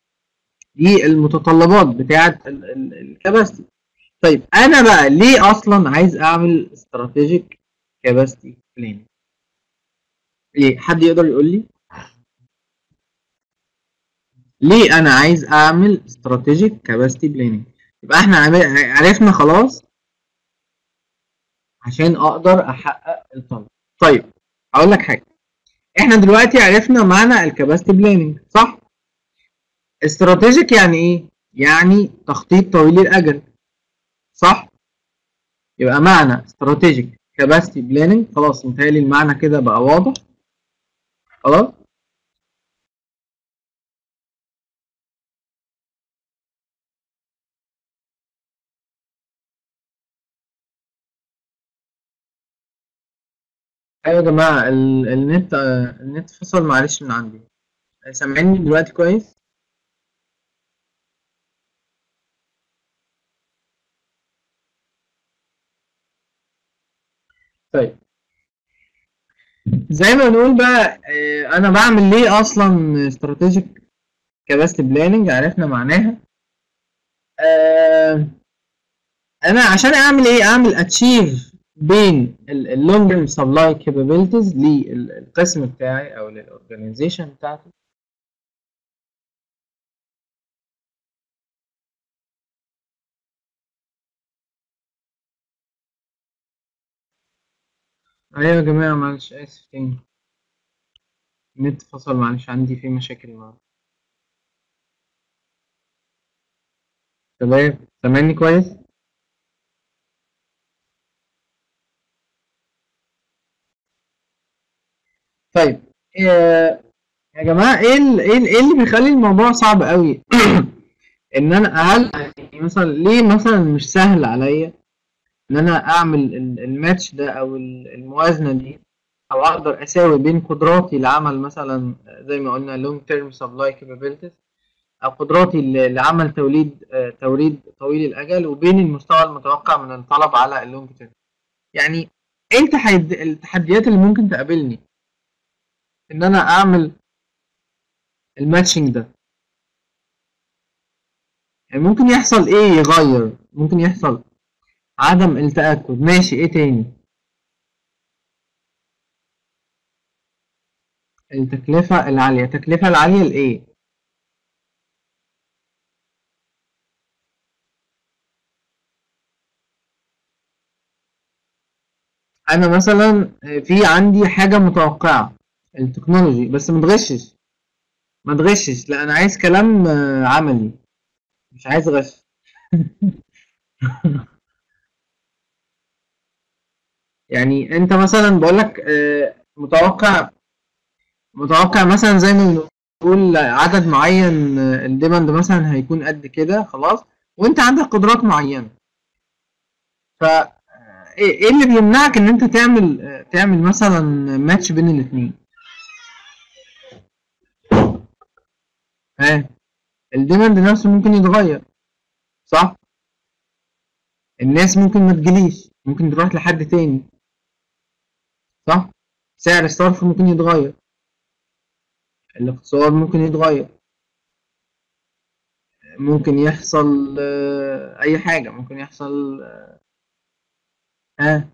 دي المتطلبات بتاعه الكباستي طيب انا بقى ليه اصلا عايز اعمل استراتيجيك كاباسيتي بلاننج ليه حد يقدر يقول لي ليه انا عايز اعمل استراتيجيك كاباسيتي بلاننج يبقى احنا عم- عرفنا خلاص عشان اقدر احقق الطلب طيب اقول لك حاجه احنا دلوقتي عرفنا معنى الكاباسيتي بلاننج صح استراتيجيك يعني ايه يعني تخطيط طويل الاجل صح يبقى معنى استراتيجيك كاباسيتي بلاننج خلاص متهيألي المعنى كده بقى واضح خلاص ايوه يا جماعه ال- النت آه، النت فصل معلش من عندي سامعيني دلوقتي كويس طيب زي ما نقول بقى آه، انا بعمل ليه اصلا استراتيجيك كاباسيتي بلاننج عرفنا معناها آه، انا عشان اعمل ايه اعمل اتشيف بين اللونج تيرم سبلاي كابابيلتيز للقسم بتاعي او للاورجانيزيشن بتاعتي ايوه يا جماعه معلش اسف تاني النت فصل معلش عندي فيه مشاكل مع تمام سامعني كويس طيب آه، يا جماعه ايه ال- ايه ال- إيه اللي بيخلي الموضوع صعب قوي ان انا هل يعني مثلا ليه مثلا مش سهل عليا ان انا اعمل ال- الماتش ده او ال- الموازنه دي او اقدر اساوي بين قدراتي لعمل مثلا زي ما قلنا لونج تيرم سبلاي كابابيلتيز او قدراتي ل- لعمل توليد آه، توريد طويل الاجل وبين المستوى المتوقع من الطلب على اللونج تيرم يعني ايه التحد- التحديات اللي ممكن تقابلني ان انا اعمل الماتشنج ده يعني ممكن يحصل ايه يغير ممكن يحصل عدم التأكد ماشي ايه تاني التكلفة العالية التكلفة العالية لإيه أنا مثلا في عندي حاجة متوقعة التكنولوجي بس ما تغشش ما تغشش لا أنا عايز كلام آه، عملي مش عايز غش يعني أنت مثلا بقولك آه، متوقع متوقع مثلا زي ما بنقول عدد معين آه، الديماند مثلا هيكون قد كده خلاص وانت عندك قدرات معينة ف آه، ايه إيه اللي بيمنعك ان انت تعمل آه، تعمل مثلا ماتش بين الاثنين ها الديماند نفسه ممكن يتغير صح الناس ممكن ما تجيليش ممكن تروح لحد تاني صح سعر الصرف ممكن يتغير الاقتصاد ممكن يتغير ممكن يحصل آه، اي حاجة ممكن يحصل آه، ها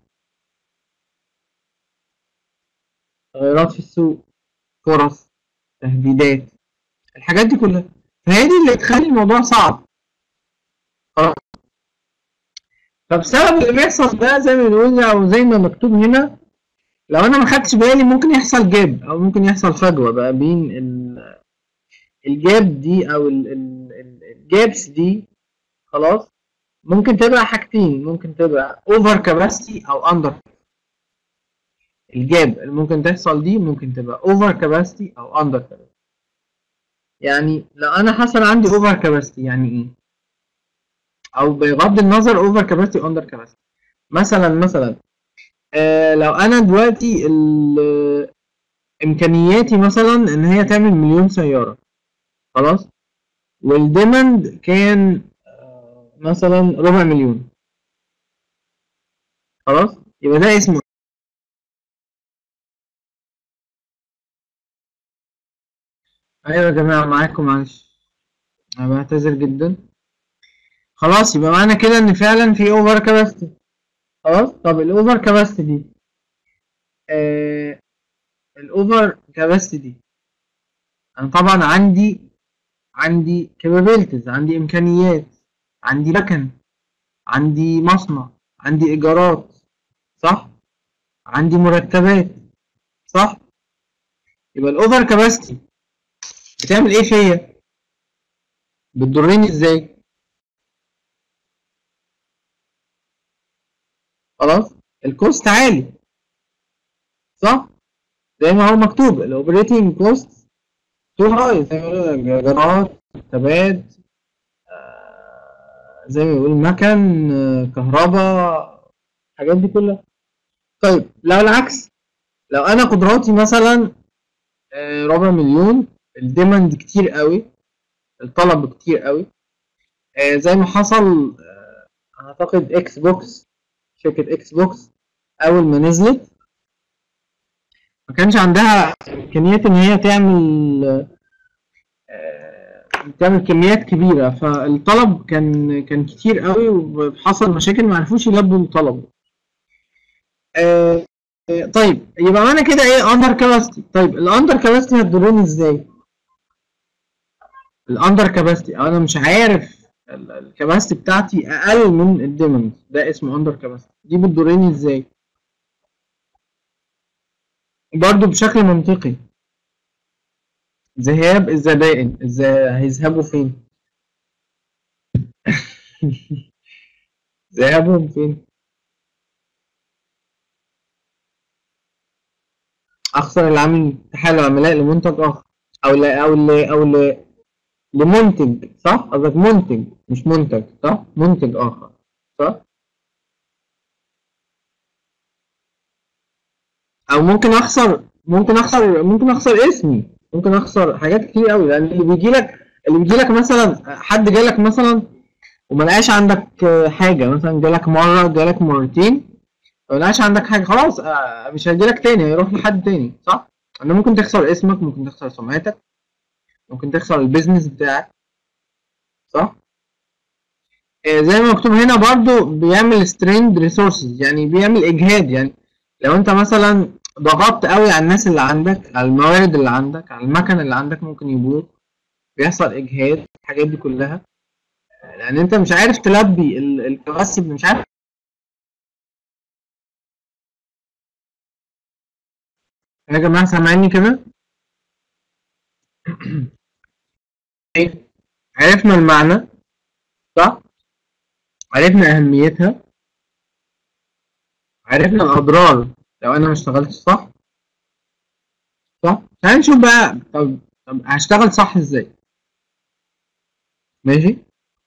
تغيرات في السوق فرص تهديدات الحاجات دي كلها فهي دي اللي تخلي الموضوع صعب خلاص فبسبب اللي بيحصل ده زي ما بنقول او زي ما مكتوب هنا لو انا ما خدتش بالي ممكن يحصل جاب او ممكن يحصل فجوه بقى بين ال- الجاب دي او ال- ال- ال- الجابس دي خلاص ممكن تبقى حاجتين ممكن تبقى اوفر كاباسيتي او اندر الجاب اللي ممكن تحصل دي ممكن تبقى اوفر كاباسيتي او اندر كاباسيتي يعني لو انا حصل عندي اوفر كاباسيتي يعني ايه او بغض النظر اوفر كاباسيتي واندر كاباسيتي مثلا مثلا آه لو انا دلوقتي ال- امكانياتي مثلا ان هي تعمل مليون سياره خلاص والديماند كان آه، مثلا ربع مليون خلاص يبقى ده اسمه ايوه يا جماعه معاكم معلش انا بعتذر جدا خلاص يبقى معنى كده ان فعلا في اوفر كاباسيتي خلاص طب الاوفر كاباسيتي دي آه الاوفر كاباسيتي دي انا طبعا عندي عندي capabilities عندي امكانيات عندي مكن عندي مصنع عندي ايجارات صح عندي مرتبات صح يبقى الاوفر كاباسيتي بتعمل ايه فيا بتضرني ازاي خلاص الكوست عالي صح زي ما هو مكتوب الاوبريتنج كوست تو هاي زي ما بيقولوا ايجارات مرتبات آه، زي ما بيقول مكن آه، كهرباء الحاجات دي كلها طيب لو العكس لو انا قدراتي مثلا آه، ربع مليون الديماند كتير قوي الطلب كتير قوي آه، زي ما حصل آه، اعتقد اكس بوكس شركة اكس بوكس اول ما نزلت ما كانش عندها امكانيات ان هي تعمل آه، تعمل كميات كبيرة فالطلب كان كان كتير قوي وحصل مشاكل ما عرفوش يلبوا الطلب آه، آه، طيب يبقى معنى كده ايه اندر كاباسيتي طيب الاندر كاباسيتي هتضرني ازاي الاندر كاباسيتي انا مش عارف الكاباسيتي بتاعتي اقل من الديماند ده اسمه اندر كاباسيتي دي بتضرني ازاي برضو بشكل منطقي ذهاب الزبائن ازاي هيذهبوا فين ذهابهم فين اخسر العميل تحايل العملاء لمنتج اخر او لا او ل او ل لمنتج صح قصدك منتج مش منتج صح منتج اخر صح او ممكن اخسر ممكن اخسر ممكن اخسر اسمي ممكن اخسر حاجات كتير قوي لان اللي بيجي لك اللي بيجي لك مثلا حد جالك مثلا وما لقاش عندك آه، حاجه مثلا جالك مره جالك مرتين ما لقاش عندك حاجه خلاص آه، مش هيجيلك تاني هيروح لحد تاني صح انت ممكن تخسر اسمك ممكن تخسر سمعتك ممكن تخسر البيزنس بتاعك صح آه، زي ما مكتوب هنا برضو بيعمل strained resources يعني بيعمل اجهاد يعني لو انت مثلا ضغطت قوي على الناس اللي عندك على الموارد اللي عندك على المكن اللي عندك ممكن يبوظ بيحصل اجهاد الحاجات دي كلها آه، لان انت مش عارف تلبي الكباسيتي مش عارف يا جماعة سامعيني كده؟ إيه؟ عرفنا المعنى صح؟ عرفنا أهميتها عرفنا الأضرار لو أنا ما اشتغلتش صح صح؟ تعال نشوف بقى طب طب هشتغل صح إزاي؟ ماشي؟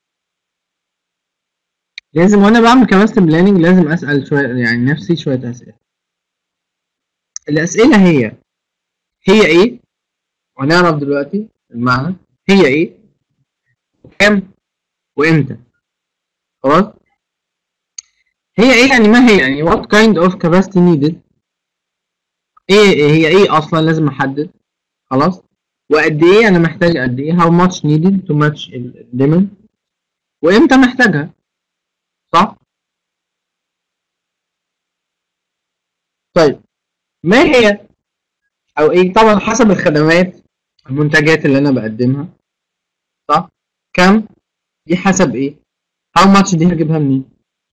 لازم وأنا بعمل كاباسيتي بلاننج لازم أسأل شوية يعني نفسي شوية أسئلة الأسئلة هي هي إيه؟ وهنعرف دلوقتي المعنى هي إيه؟ وكام؟ وإمتى؟ خلاص؟ هي إيه يعني ما هي يعني what kind of capacity needed؟ إيه هي إيه أصلا لازم أحدد خلاص؟ وقد إيه أنا محتاج قد إيه؟ how much needed to match ال demand؟ وإمتى محتاجها؟ صح؟ طيب ما هي او ايه طبعا حسب الخدمات المنتجات اللي انا بقدمها صح كم دي حسب ايه how much دي هجيبها منين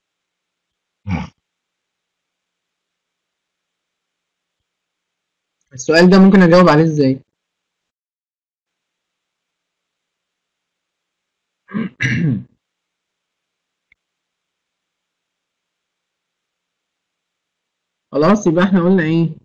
السؤال ده ممكن اجاوب عليه ازاي خلاص يبقى احنا قلنا ايه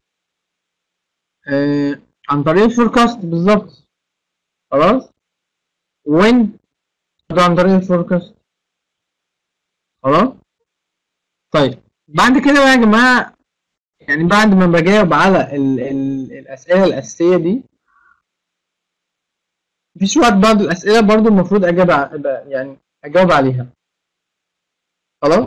آه عن طريق الفوركاست بالظبط خلاص وين ده عن طريق الفوركاست خلاص طيب بعد كده بقى يا جماعه يعني بعد ما بجاوب على ال ال الاسئله الاساسيه دي في شويه بعض الاسئله برضو المفروض اجاوب ع- يعني اجاوب عليها خلاص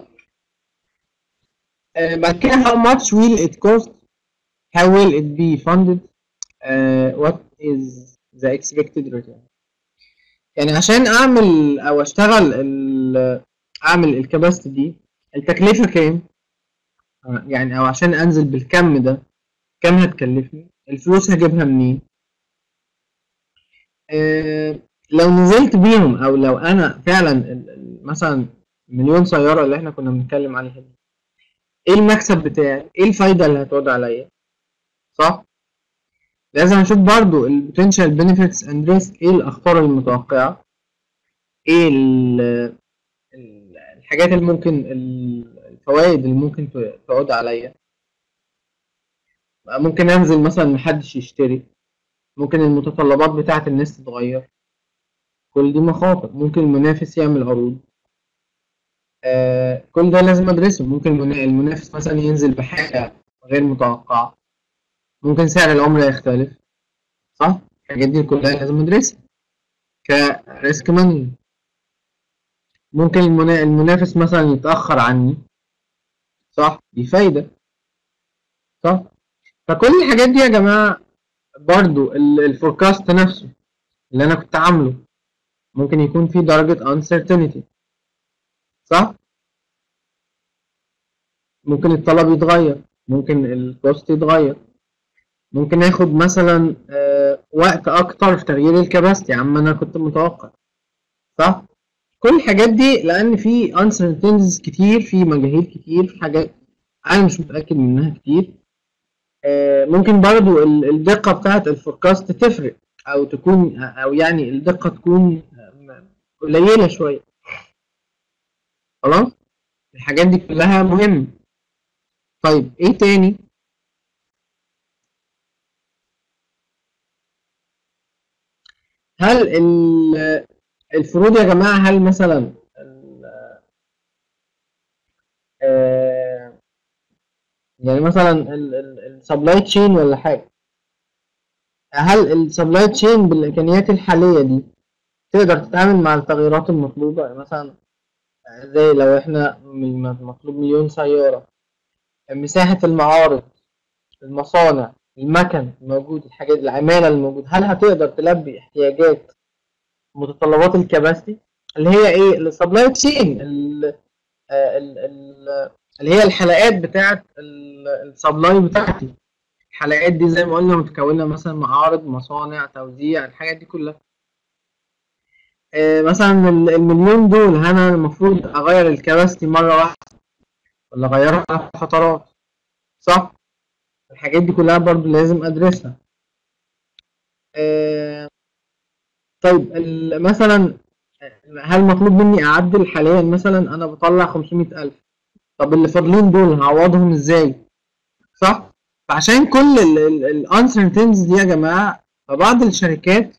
آه، بعد كده how much will it cost how will it be funded uh, what is the expected return يعني عشان اعمل او اشتغل ال- اعمل الكباستي دي التكلفه كام آه، يعني او عشان انزل بالكم ده كام هتكلفني الفلوس هجيبها منين آه، لو نزلت بيهم او لو انا فعلا ال- ال- مثلا مليون سياره اللي احنا كنا بنتكلم عليها دي ايه المكسب بتاعي ايه الفايده اللي هتعود عليا صح لازم اشوف برضو البوتنشال بنفيتس اند ريسك ايه الاخطار المتوقعه ايه ال- ال- الحاجات اللي ممكن ال- الفوائد اللي ممكن ت- تعود عليا ممكن انزل مثلا محدش يشتري ممكن المتطلبات بتاعة الناس تتغير كل دي مخاطر ممكن المنافس يعمل عروض آه كل ده لازم ادرسه ممكن المنا- المنافس مثلا ينزل بحاجة غير متوقعة ممكن سعر العملة يختلف صح الحاجات دي كلها لازم ادرسها كريسك مانجمنت ممكن المنا- المنافس مثلا يتأخر عني صح دي فايدة صح فكل الحاجات دي يا جماعة برضو ال- الفوركاست نفسه اللي أنا كنت عامله ممكن يكون فيه درجة uncertainty صح ممكن الطلب يتغير ممكن الكوست يتغير ممكن اخد مثلا آه، وقت اكتر في تغيير الكباستي عما انا كنت متوقع صح كل الحاجات دي لان في uncertainties كتير في مجاهيل كتير في حاجات انا مش متاكد منها كتير آه، ممكن برضو ال- الدقه بتاعه الفوركاست تفرق او تكون او يعني الدقه تكون آه، قليله شويه خلاص الحاجات دي كلها مهمه طيب ايه تاني هل ال- الفروض يا جماعه هل مثلا آه، يعني مثلا السبلاي تشين ولا حاجه هل السبلاي تشين بالامكانيات الحاليه دي تقدر تتعامل مع التغيرات المطلوبه يعني مثلا زي لو احنا من- مطلوب مليون سياره مساحه المعارض المصانع المكن الموجود الحاجات العماله الموجود هل هتقدر تلبي احتياجات متطلبات الكباستي اللي هي ايه السبلاي تشين ال- آه، ال- ال- اللي هي الحلقات بتاعه السبلاي بتاعتي الحلقات دي زي ما قلنا متكونه مثلا معارض مصانع توزيع الحاجات دي كلها آه، مثلا ال- المليون دول هل انا المفروض اغير الكباستي مره واحده ولا اغيرها على فترات صح الحاجات دي كلها برضو لازم ادرسها آه، طيب ال- مثلا هل مطلوب مني اعدل حاليا مثلا انا بطلع 500000 طب اللي فاضلين دول هعوضهم ازاي صح فعشان كل الانسرتينز دي يا جماعه فبعض الشركات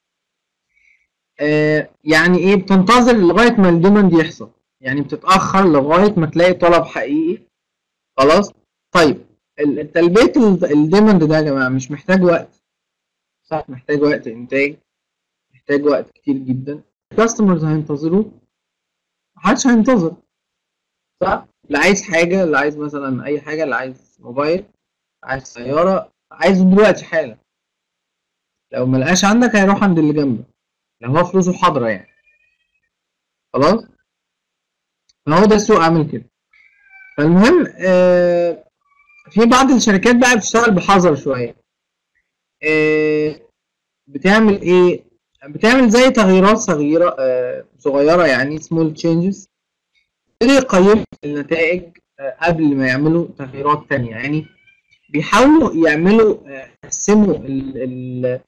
آه، يعني ايه بتنتظر لغايه ما الديماند يحصل يعني بتتاخر لغايه ما تلاقي طلب حقيقي خلاص طيب ال- التلبيه ال- الديماند ده يا جماعه مش محتاج وقت صح محتاج وقت انتاج محتاج وقت كتير جدا الكاستمرز هينتظروا محدش هينتظر صح اللي عايز حاجه اللي عايز مثلا اي حاجه اللي عايز موبايل عايز سياره عايزه دلوقتي حالا لو ما لقاش عندك هيروح عند اللي جنبك لو هو فلوسه حاضره يعني خلاص فهو ده السوق عامل كده فالمهم آه في بعض الشركات بقى بتشتغل بحذر شويه آه بتعمل ايه بتعمل زي تغييرات صغيره آه صغيره يعني small changes يقيموا النتائج آه قبل ما يعملوا تغييرات تانية يعني بيحاولوا يعملوا آه، يقسموا ال ال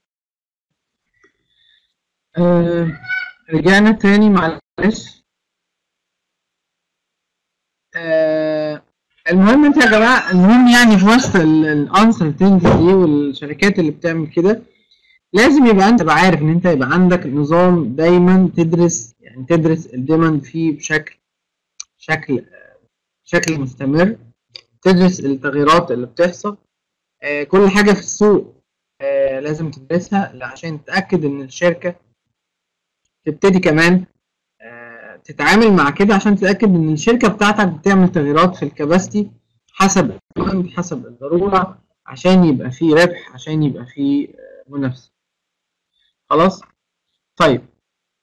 آه رجعنا تاني معلش آه المهم انت يا جماعه المهم يعني في وسط الانسرتينتي دي والشركات اللي بتعمل كده لازم يبقى انت تبقى عارف ان انت يبقى عندك نظام دايما تدرس يعني تدرس الديماند فيه بشكل شكل بشكل مستمر تدرس التغييرات اللي بتحصل آه كل حاجه في السوق آه لازم تدرسها عشان تتاكد ان الشركه تبتدي كمان آه، تتعامل مع كده عشان تتأكد إن الشركة بتاعتك بتعمل تغييرات في الكباستي حسب الديماند حسب الضرورة عشان يبقى فيه ربح عشان يبقى فيه آه، منافسة خلاص طيب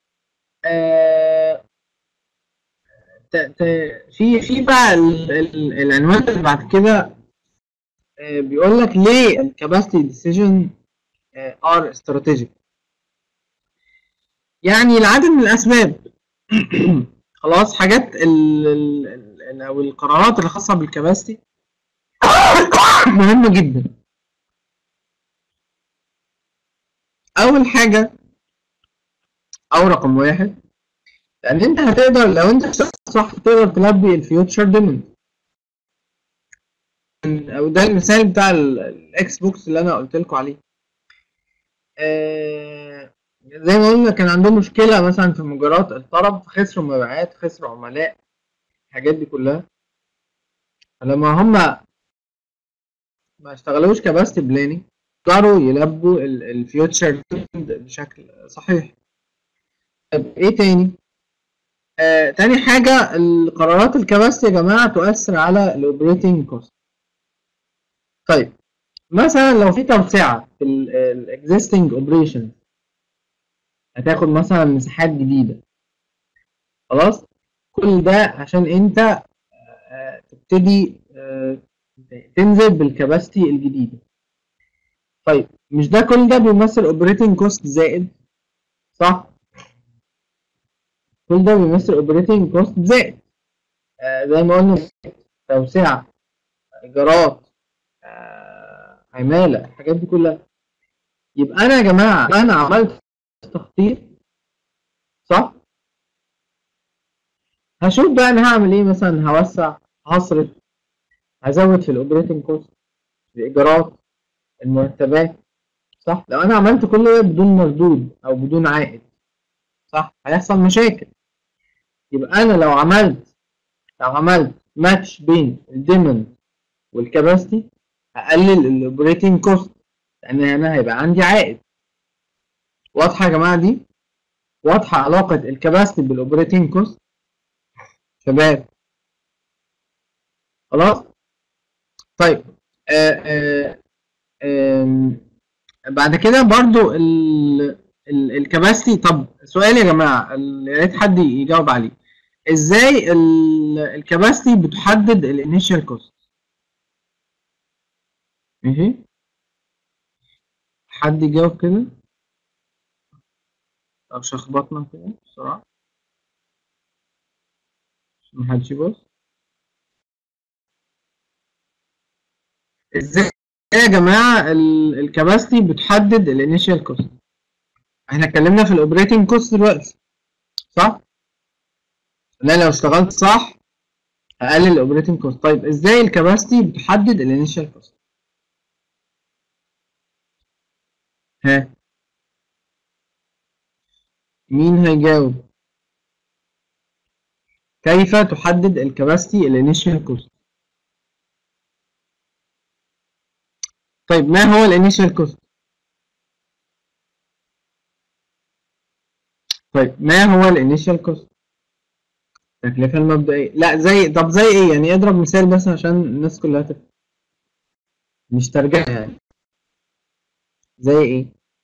آه، ت- ت- في في بقى ال- ال- العنوان اللي بعد كده آه، بيقول لك ليه الكاباسيتي ديسيجن ار استراتيجيك يعني لعدد من الاسباب خلاص حاجات ال ال ال او القرارات اللي خاصه بالكباستي مهمه جدا اول حاجه او رقم واحد لان انت هتقدر لو انت اشتغلت صح تقدر تلبي الفيوتشر ديمند او ده المثال بتاع ال- الاكس بوكس اللي انا قلت لكم عليه آه، زي ما قلنا كان عندهم مشكله مثلا في مجرات الطلب خسروا مبيعات خسروا عملاء الحاجات دي كلها فلما هم ما اشتغلوش كباست بلاني قدروا يلبوا الفيوتشر بشكل صحيح طب ايه تاني آه، تاني حاجة القرارات الكباست يا جماعة تؤثر على الاوبريتنج كوست طيب مثلا لو في توسعة في الاكزيستنج اوبريشن هتاخد مثلا مساحات جديدة خلاص كل ده عشان انت آه، تبتدي آه، تنزل بالكباستي الجديدة طيب مش ده كل ده بيمثل اوبريتنج كوست زائد صح كل ده بيمثل اوبريتنج كوست زائد آه، زي ما قلنا توسعة ايجارات آه، عمالة الحاجات دي كلها يبقى انا يا جماعة انا عملت تخطيط صح هشوف بقى انا هعمل ايه مثلا هوسع هصرف هزود في الاوبريتنج كوست الايجارات المرتبات صح لو انا عملت كل ده بدون مردود او بدون عائد صح هيحصل مشاكل يبقى انا لو عملت لو عملت ماتش بين الديمند والكباستي هقلل الاوبريتنج كوست لان انا هيبقى عندي عائد واضحه يا جماعه دي واضحه علاقه الكباستي بالاوبريتنج كوست شباب خلاص طيب آه آه آم، بعد كده برضو ال ال الكباستي طب سؤال يا جماعه ال- يا ريت حد يجاوب عليه ازاي ال- الكباستي بتحدد الانيشال كوست ماشي حد يجاوب كده طب شخبطنا كده بسرعه عشان محدش يبص ازاي يا جماعه ال- الكباستي بتحدد الانيشال كوست احنا اتكلمنا في الاوبريتنج كوست دلوقتي صح لا لو اشتغلت صح هقلل الاوبريتنج كوست طيب ازاي الكباستي بتحدد الانيشال كوست ها مين هيجاوب كيف تحدد الكباستي الانيشال كوست طيب ما هو الانيشال كوست طيب ما هو الانيشال كوست التكلفة المبدئية لا زي طب زي ايه يعني اضرب مثال بس عشان الناس كلها تفهم مش ترجمة يعني زي ايه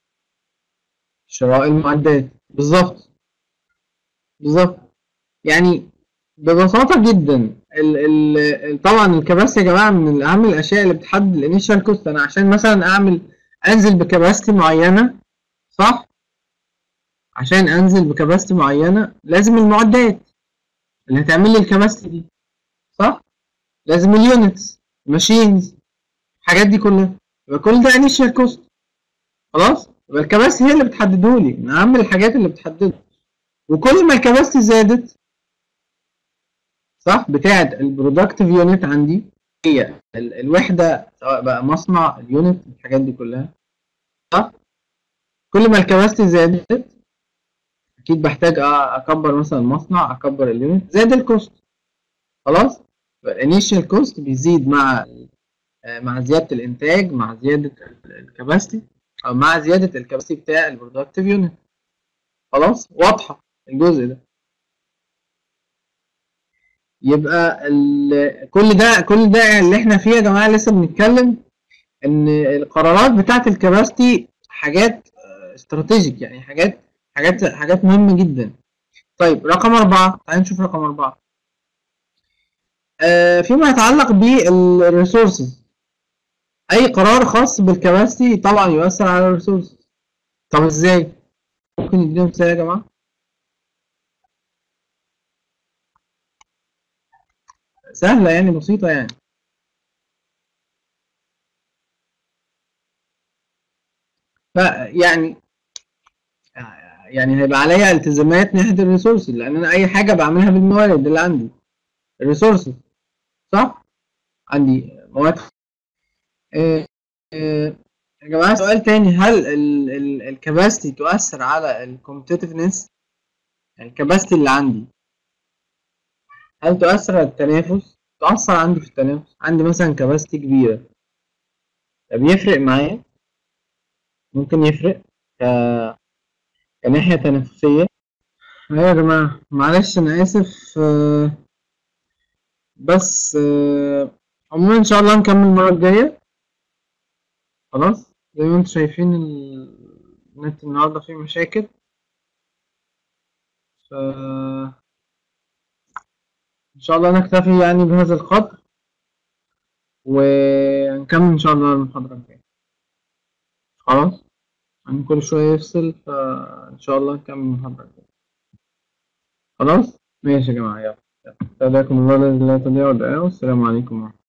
شراء المعدات بالظبط بالظبط يعني ببساطة جدا ال ال طبعا الكباستي يا جماعة من أهم الأشياء اللي بتحدد الانيشال كوست أنا عشان مثلا أعمل أنزل بكباستي معينة صح؟ عشان أنزل بكباستي معينة لازم المعدات اللي هتعمل لي الكباستي دي صح؟ لازم اليونتس ماشينز الحاجات دي كلها يبقى كل ده انيشال كوست خلاص؟ يبقى الكباستي هي اللي بتحدده لي من أهم الحاجات اللي بتحدده وكل ما الكباستي زادت صح بتاعت البرودكتيف يونت عندي هي ال- الوحده سواء بقى مصنع اليونت الحاجات دي كلها صح كل ما الكباستي زادت اكيد بحتاج أ- اكبر مثلا المصنع اكبر اليونت زاد الكوست خلاص الانيشال كوست بيزيد مع آه، مع زياده الانتاج مع زياده الكباستي او مع زياده الكباستي بتاع البرودكتيف يونت خلاص واضحه الجزء ده يبقى ال... كل ده كل ده اللي احنا فيه يا جماعه لسه بنتكلم ان القرارات بتاعه الكباستي حاجات استراتيجيك يعني حاجات حاجات حاجات مهمه جدا طيب رقم أربعة تعالى نشوف رقم أربعة آه فيما يتعلق بالريسورسز أي قرار خاص بالكباسيتي طبعا يؤثر على الريسورسز طب ازاي؟ ممكن نديهم مثال يا جماعة؟ سهلة يعني بسيطة يعني فيعني يعني هيبقى عليا التزامات ناحية الريسورسز لأن أنا أي حاجة بعملها بالموارد اللي عندي الريسورسز صح؟ عندي مواد آه، آه، يا جماعة سؤال تاني هل الكباستي تؤثر على الكومبتيتيفنس الكباستي اللي عندي هل تؤثر على التنافس؟ تأثر عندي في التنافس عندي مثلا كباستي كبيرة طب يفرق معايا ممكن يفرق ك... كناحية تنافسية أيوة يا جماعة معلش أنا آسف آه، بس آه، عموما إن شاء الله نكمل المرة الجاية خلاص زي ما انتم شايفين النت النهاردة فيه مشاكل ف إن شاء الله نكتفي يعني بهذا القدر ونكمل إن شاء الله المحاضرة الجاية خلاص يعني كل شوية يفصل فإن شاء الله نكمل المحاضرة الجاية خلاص ماشي يا جماعة يلا يلا. استودعكم الله الذي لا تضيع ودائعه والسلام عليكم ورحمة الله